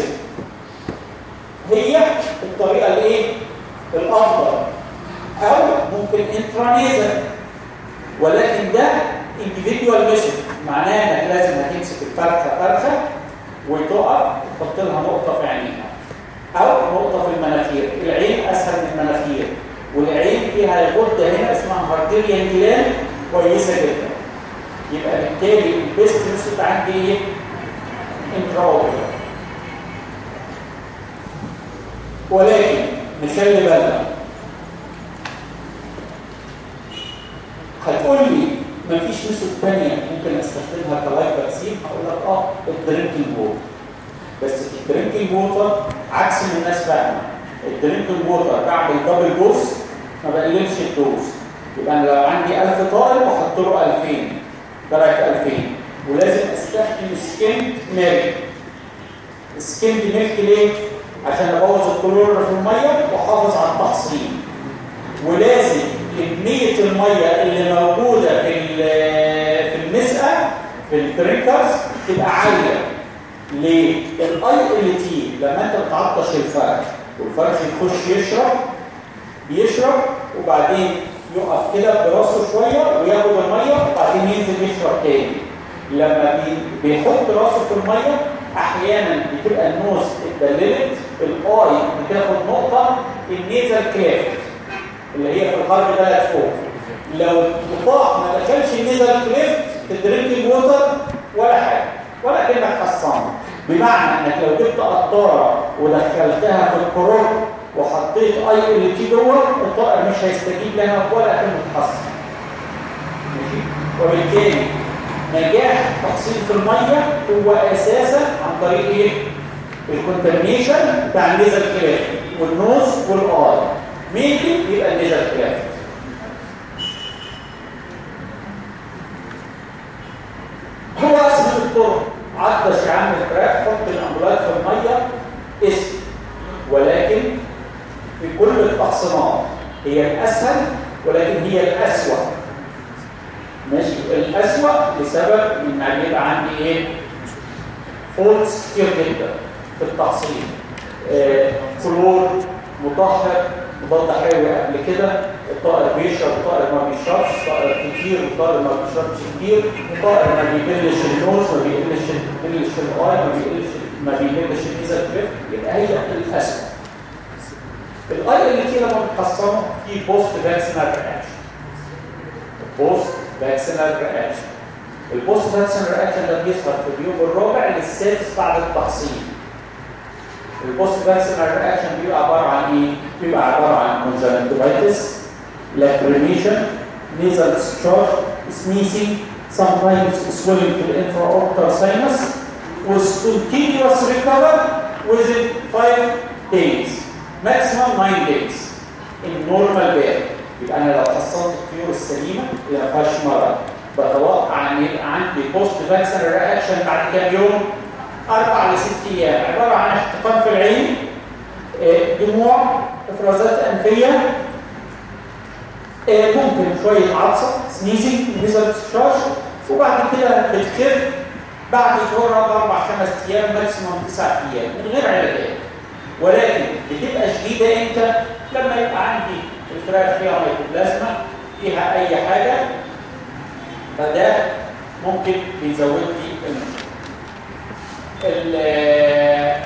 هي الطريقه الايه الافضل او ممكن انترانيزل ولكن ده individual method معناه انك لازم هتمسك الفرخه فرخه وتقف تحط لها نقطه في عينيها او نقطه في المناخير العين اسهل من المناخير والعين فيها غده هنا اسمها هارتيريان جلاند كويسه جدا يبقى بالتالي البيست ميثود عندي ايه؟ انتراوبيولار ولكن نخلي بالنا هتقول لي مفيش ميثود ثانيه ممكن استخدمها كلايف فاكسين هقول لك اه الدرينكينج ووتر بس الدرينكينج ووتر عكس ما الناس فاهمه الدرينكينج ووتر بعمل دبل دوز ما بقللش الدوز يبقى انا لو عندي 1000 طالب واحط له 2000 درجه 2000 ولازم استخدم سكيند ميلك سكيند ميلك ليه؟ عشان ابوظ الكلور في الميه واحافظ على التحصين ولازم كميه الميه اللي موجوده في في المسقه في البريكرز تبقى عاليه ليه؟ الاي ال تي لما انت بتعطش الفرخ والفرخ يخش يشرب بيشرب وبعدين يقف كده براسه شويه وياخد الميه وبعدين ينزل يشرب تاني لما بي بيحط راسه في الميه احيانا بتبقى النوز اتبللت الاي بتاخد نقطه النيزل كلافت اللي هي في الحرب ثلاث فوق لو القطاع ما دخلش النزل كليفت تدريب ووتر ولا حاجه ولا كانك حصان بمعنى انك لو جبت قطاره ودخلتها في الكروب وحطيت اي ال تي جوه الطائر مش هيستجيب لها ولا كانه اتحصن ماشي وبالتالي نجاح التحصين في الميه هو اساسا عن طريق ايه الكونتاميشن بتاع النيزل كلاف والنوز والاي ميلي يبقى النيزل كلاف هو اسم الطرق عدى شعام الفراخ حط الامبولات في الميه اسم ولكن في كل التقسيمات هي الاسهل ولكن هي الاسوأ ماشي الاسوأ لسبب ان هيبقى عندي ايه فولتس كتير جدا في التقسيم آه، كلور مطهر مضاد حيوي قبل كده الطائر بيشرب الطائر ما بيشربش الطائر كتير الطائر ما بيشربش كتير الطائر ما بيقلش النوز ما بيقلش بيقلش الاي ما بيقلش ما بيقلش الكيزا كريف يبقى هي الاسوأ الاي اللي كده لما بتحصنه في بوست فاكسينال رياكشن بوست فاكسينال رياكشن البوست فاكسينال رياكشن ده بيظهر في اليوم الرابع للسادس بعد التحصين البوست فاكسينال رياكشن بيبقى عباره عن ايه؟ بيبقى عباره عن كونجكتيفايتس لاكريميشن nasal discharge sneezing sometimes swelling في الانفراورتال sinus with continuous recovery within 5 days maximum 9 days in normal bear يبقى انا لو حصلت الطيور السليمه اللي ما فيهاش مرض بتوقع ان يبقى عندي بوست فاكسينال رياكشن بعد كام يوم اربع لست ايام عباره عن احتقان في العين آه، دموع افرازات انفيه آه، ممكن شويه عطسه سنيزنج نزل شاش وبعد كده بتخف بعد شهور اربع خمس ايام ماكسيموم تسع ايام من غير علاجات ولكن بتبقى شديده امتى؟ لما يبقى عندي الفراخ فيها ميكوبلازما فيها اي حاجه فده ممكن بيزود لي المشكله. ال-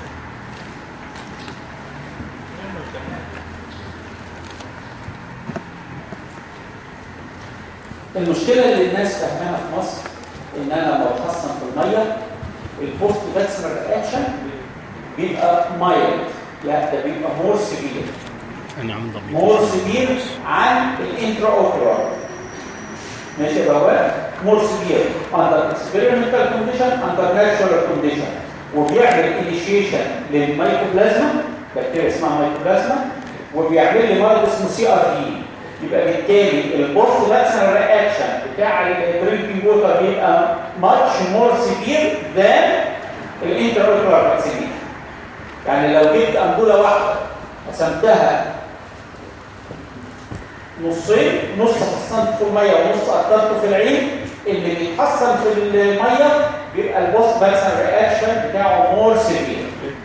المشكله اللي الناس فاهماها في مصر ان انا لما بحصن في الميه البوست فاكسينال رياكشن بيبقى مايلد لا ده بيبقى مور سيفير انا عم ضمير مور سيفير عن الانترا اوكولار ماشي يا بابا مور سيفير اندر اكسبيرمنتال كونديشن اندر ناتشورال كونديشن وبيعمل انيشيشن للمايكوبلازما بكتيريا اسمها مايكوبلازما وبيعمل لي مرض اسمه سي ار دي يبقى بالتالي البوست فاكسينال رياكشن بتاع الدرينكينج ووتر بيبقى ماتش مور سيفير ذان الانترا اوكولار فاكسينيشن يعني لو جبت امبوله واحده قسمتها نصين نص حصنت في الميه ونص قطرته في العين اللي بيتحصن في الميه بيبقى البوست فاكسن رياكشن بتاعه مور سيفير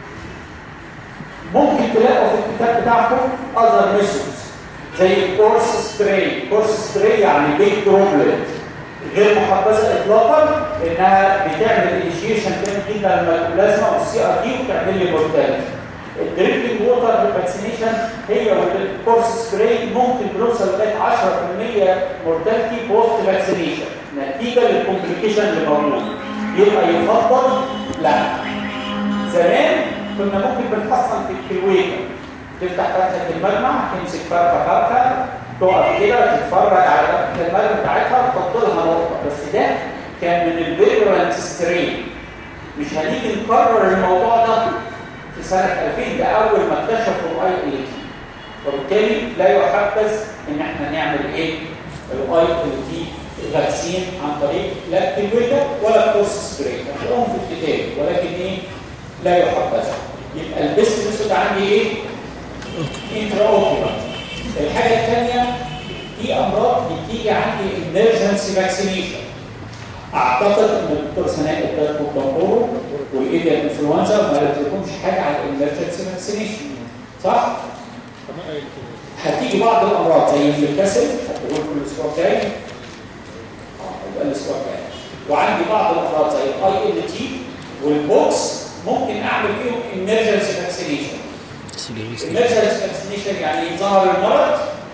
ممكن تلاقوا في الكتاب بتاعكم اذر ميثودز زي الكورس سبراي كورس سبراي يعني بيج دروبلت غير محبذه اطلاقا انها بتعمل انيشيشن جامد جدا للميكوبلازما والسي ار دي وبتعمل لي مورتاليتي الدريبلينج ووتر فاكسينيشن هي والكورس سبراي ممكن بنوصل لغايه 10% مورتاليتي بوست فاكسينيشن نتيجه للكومبليكيشن اللي موجود يبقى يفضل لا زمان كنا ممكن بنحصن في الكلويكا تفتح فتحه المجمع تمسك فرخه فرخه تقف كده تتفرج على فتحه المجمع بتاعتها وتحط لها نقطه بس ده كان من الفيرولنت سترين مش هنيجي نكرر الموضوع ده في سنة 2000 ده أول ما اكتشفوا الاي ال تي وبالتالي لا يحبذ إن احنا نعمل إيه؟ الاي ال تي فاكسين عن طريق لا التلويتا ولا الكورس سبراي هتلاقوهم في الكتاب ولكن إيه؟ لا يحبذ يبقى البيست ميثود عندي إيه؟ انترا اوكيولار الحاجة الثانية في أمراض بتيجي عندي emergency vaccination اعتقد ان الدكتور سناء ادالكم الدكتور والايديا الانفلونزا ما قالتلكمش حاجه على الامرجنسي فاكسينيشن صح؟ هتيجي بعض الامراض زي الكسل هتقول لكم الاسبوع الجاي اه يبقى الاسبوع الجاي وعندي بعض الامراض زي الاي ال تي والبوكس ممكن اعمل فيهم امرجنسي فاكسينيشن الامرجنسي فاكسينيشن يعني ظهر المرض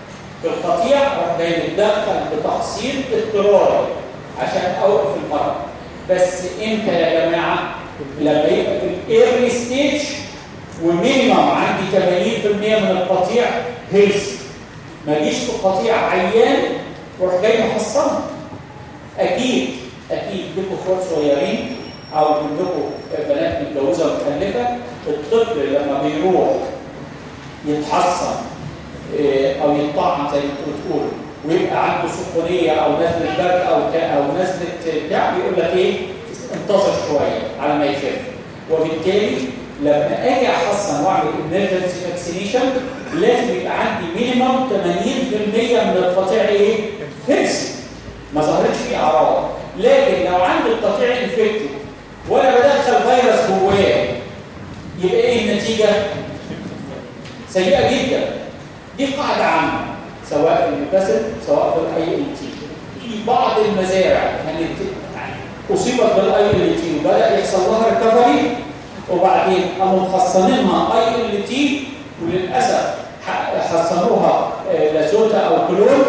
في القطيع راح جاي متدخل بتحصيل اضطراري عشان اوقف المرض بس امتى يا جماعه لما يبقى في الايرلي ستيج ومينيمم عندي 80% من القطيع هيلث ما جيش في قطيع عيان واروح جاي محصنه اكيد اكيد لكم اخوات صغيرين او عندكم بنات متجوزه ومخلفه الطفل لما بيروح يتحصن إيه، او يطعم زي ما انتوا بتقولوا ويبقى عنده سخونيه او نزله برد او كا- او نزله بتاع بيقول لك ايه انتظر شويه على ما يخف وبالتالي لما اجي احصن واعمل emergency فاكسينيشن لازم يبقى عندي مينيمم 80% من القطيع ايه؟ هيلثي ما ظهرتش فيه اعراض لكن لو عندي القطيع انفكتد وانا بدخل فيروس جواه يبقى ايه النتيجه؟ سيئه جدا دي قاعده عامه سواء في المكاسب سواء في الاي ال تي في بعض المزارع يعني اصيبت بالاي ال تي وبدا يحصل لها ريكفري وبعدين قاموا مخصصينها اي ال تي وللاسف ح- حصنوها آه، لازوتا او كلور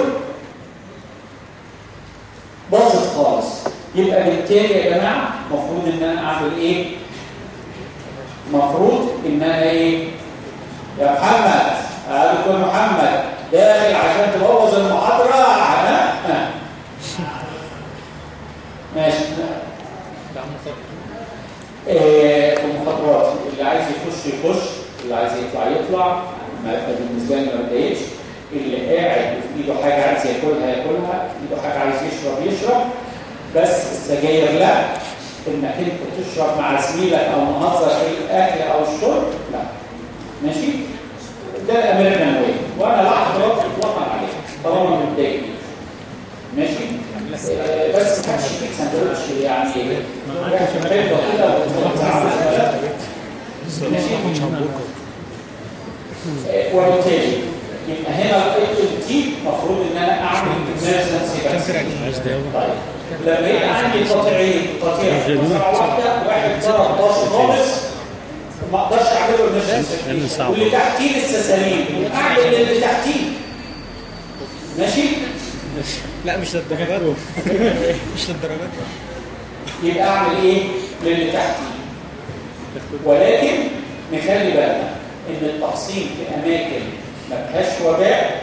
باظت خالص يبقى بالتالي يا جماعه المفروض ان انا اعمل ايه؟ المفروض ان انا ايه؟ يا محمد يا دكتور محمد داخل عشان تبوظ المحاضره ها؟ ها. ماشي آه، المخاطرات اللي عايز يخش يخش اللي عايز يطلع يطلع ما ما بالنسبه لي ما بتضايقش اللي قاعد وفي ايده حاجه عايز ياكلها ياكلها في ايده حاجه عايز يشرب يشرب بس السجاير لا انك انت تشرب مع زميلك او نهزر في الاكل او الشرب لا ماشي ده الامريكان واي وانا لا اعتراض اطلاقا عليه طالما ما بتضايقنيش ماشي آه، بس ما حدش يجيب سندوتش يعني حلوه كده وتزعل ماشي آه، وبالتالي يبقى هنا ال تي المفروض ان انا اعمل emergency vaccine. طيب لما يبقى عندي قطيعين قطيع في مزرعه واحده واحد ضرب باص خالص ما اقدرش اعمله emergency واللي تحتيه لسه سليم اعمل اللي تحتيه ماشي لا مش للدرجات مش للدرجات يبقى اعمل ايه للي تحتي ولكن نخلي بالنا ان التحصين في اماكن ما فيهاش وباء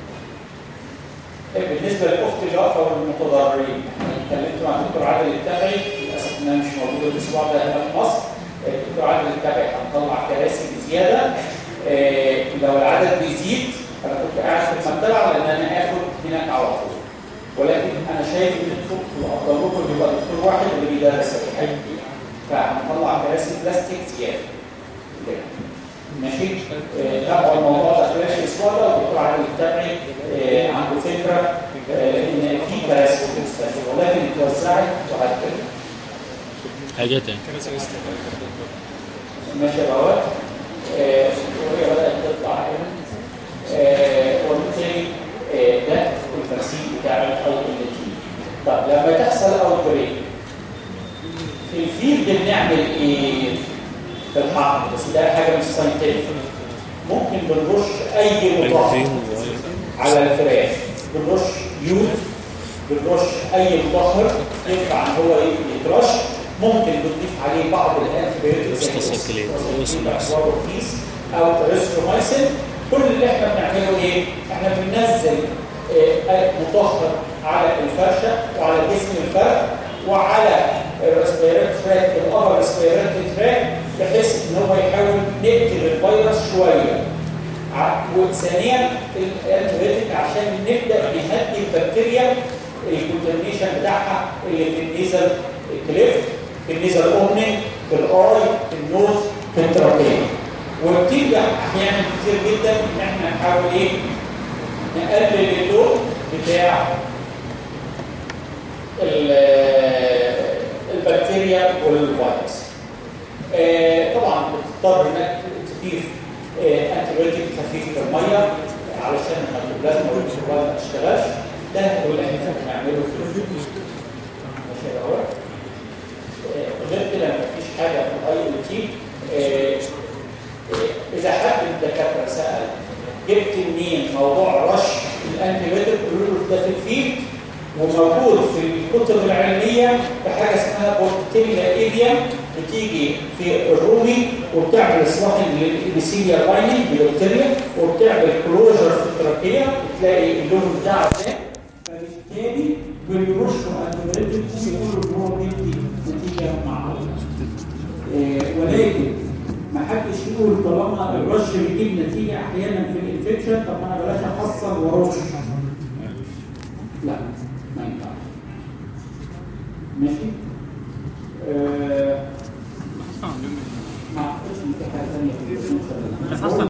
بالنسبه للاخت اللي واقفه والمتضررين انا اتكلمت مع الدكتور عادل التبعي للاسف انها مش موجوده الاسبوع ده هنا في مصر الدكتور عادل التبعي هنطلع كراسي بزياده آه، لو العدد بيزيد انا كنت قاعد في المكتبه على ان انا اخد هناك على طول ولكن انا شايف ان الدكتور افضل لكم يبقى دكتور واحد اللي بيدرس الحاجه فهنطلع كراسي بلاستيك زياده كده. ماشي آه، تابعوا الموضوع ده خلال الاسبوع ده والدكتور عادل التبعي آه، عنده فكره آه، ان في كراسي في المستشفى ولكن اتوزعت وهكذا حاجات يعني ماشي يا بوات آه، وهي بدات تطلع آه، وبالتالي آه، ده الفاكسين بتاع الاي ال تي طب لما تحصل اوت بريك في الفيلد بنعمل ايه في الحقل بس ده حاجه مش ساينتفك ممكن بنرش اي مطهر على الفراخ بنرش يود بنرش اي مطهر ينفع ان هو يترش ممكن بنضيف عليه بعض الانتيبيوتكس او تريسترومايسين كل اللي احنا بنعمله ايه احنا بننزل آه، مطهر على الفرشه وعلى جسم الفرخ وعلى الريسبيرات تراك الابر ريسبيرات تراك بحيث ان هو يحاول نقتل الفيروس شويه ع- وثانيا الانتيبيوتيك عشان نبدا نهدي البكتيريا الكونتاميشن بتاعها اللي في النيزل كليفت في النيزل اوبننج في الاي في النوز في التراكيه وبتبدا احيانا كتير جدا ان احنا نحاول ايه نقلل اللون بتاع ال- البكتيريا والفيروس آه، طبعا بتضطر انك تضيف انتيبيوتيك خفيف في الميه علشان البلازما والميكروبات ما تشتغلش ده هو اللي احنا بنعمله في الفيديو ماشي يا هو غير كده مفيش حاجه في الاي ال تي اذا حد من الدكاتره سال جبت منين موضوع رش ده في الفيلد وموجود في الكتب العلميه بحاجه اسمها بورتيلا ايديا بتيجي في الرومي وبتعمل اصلاح الابيثيليا لايننج بالبكتيريا وبتعمل كلوجر في التراكيه بتلاقي اللون بتاعها ده فبالتالي بيرشوا انتيبيوتيك يقولوا ان هو بيدي نتيجه معقوله إيه، ولكن ما حدش يقول طالما الرش بيجيب نتيجه احيانا في الانفكشن طب ما انا بلاش احصل وارش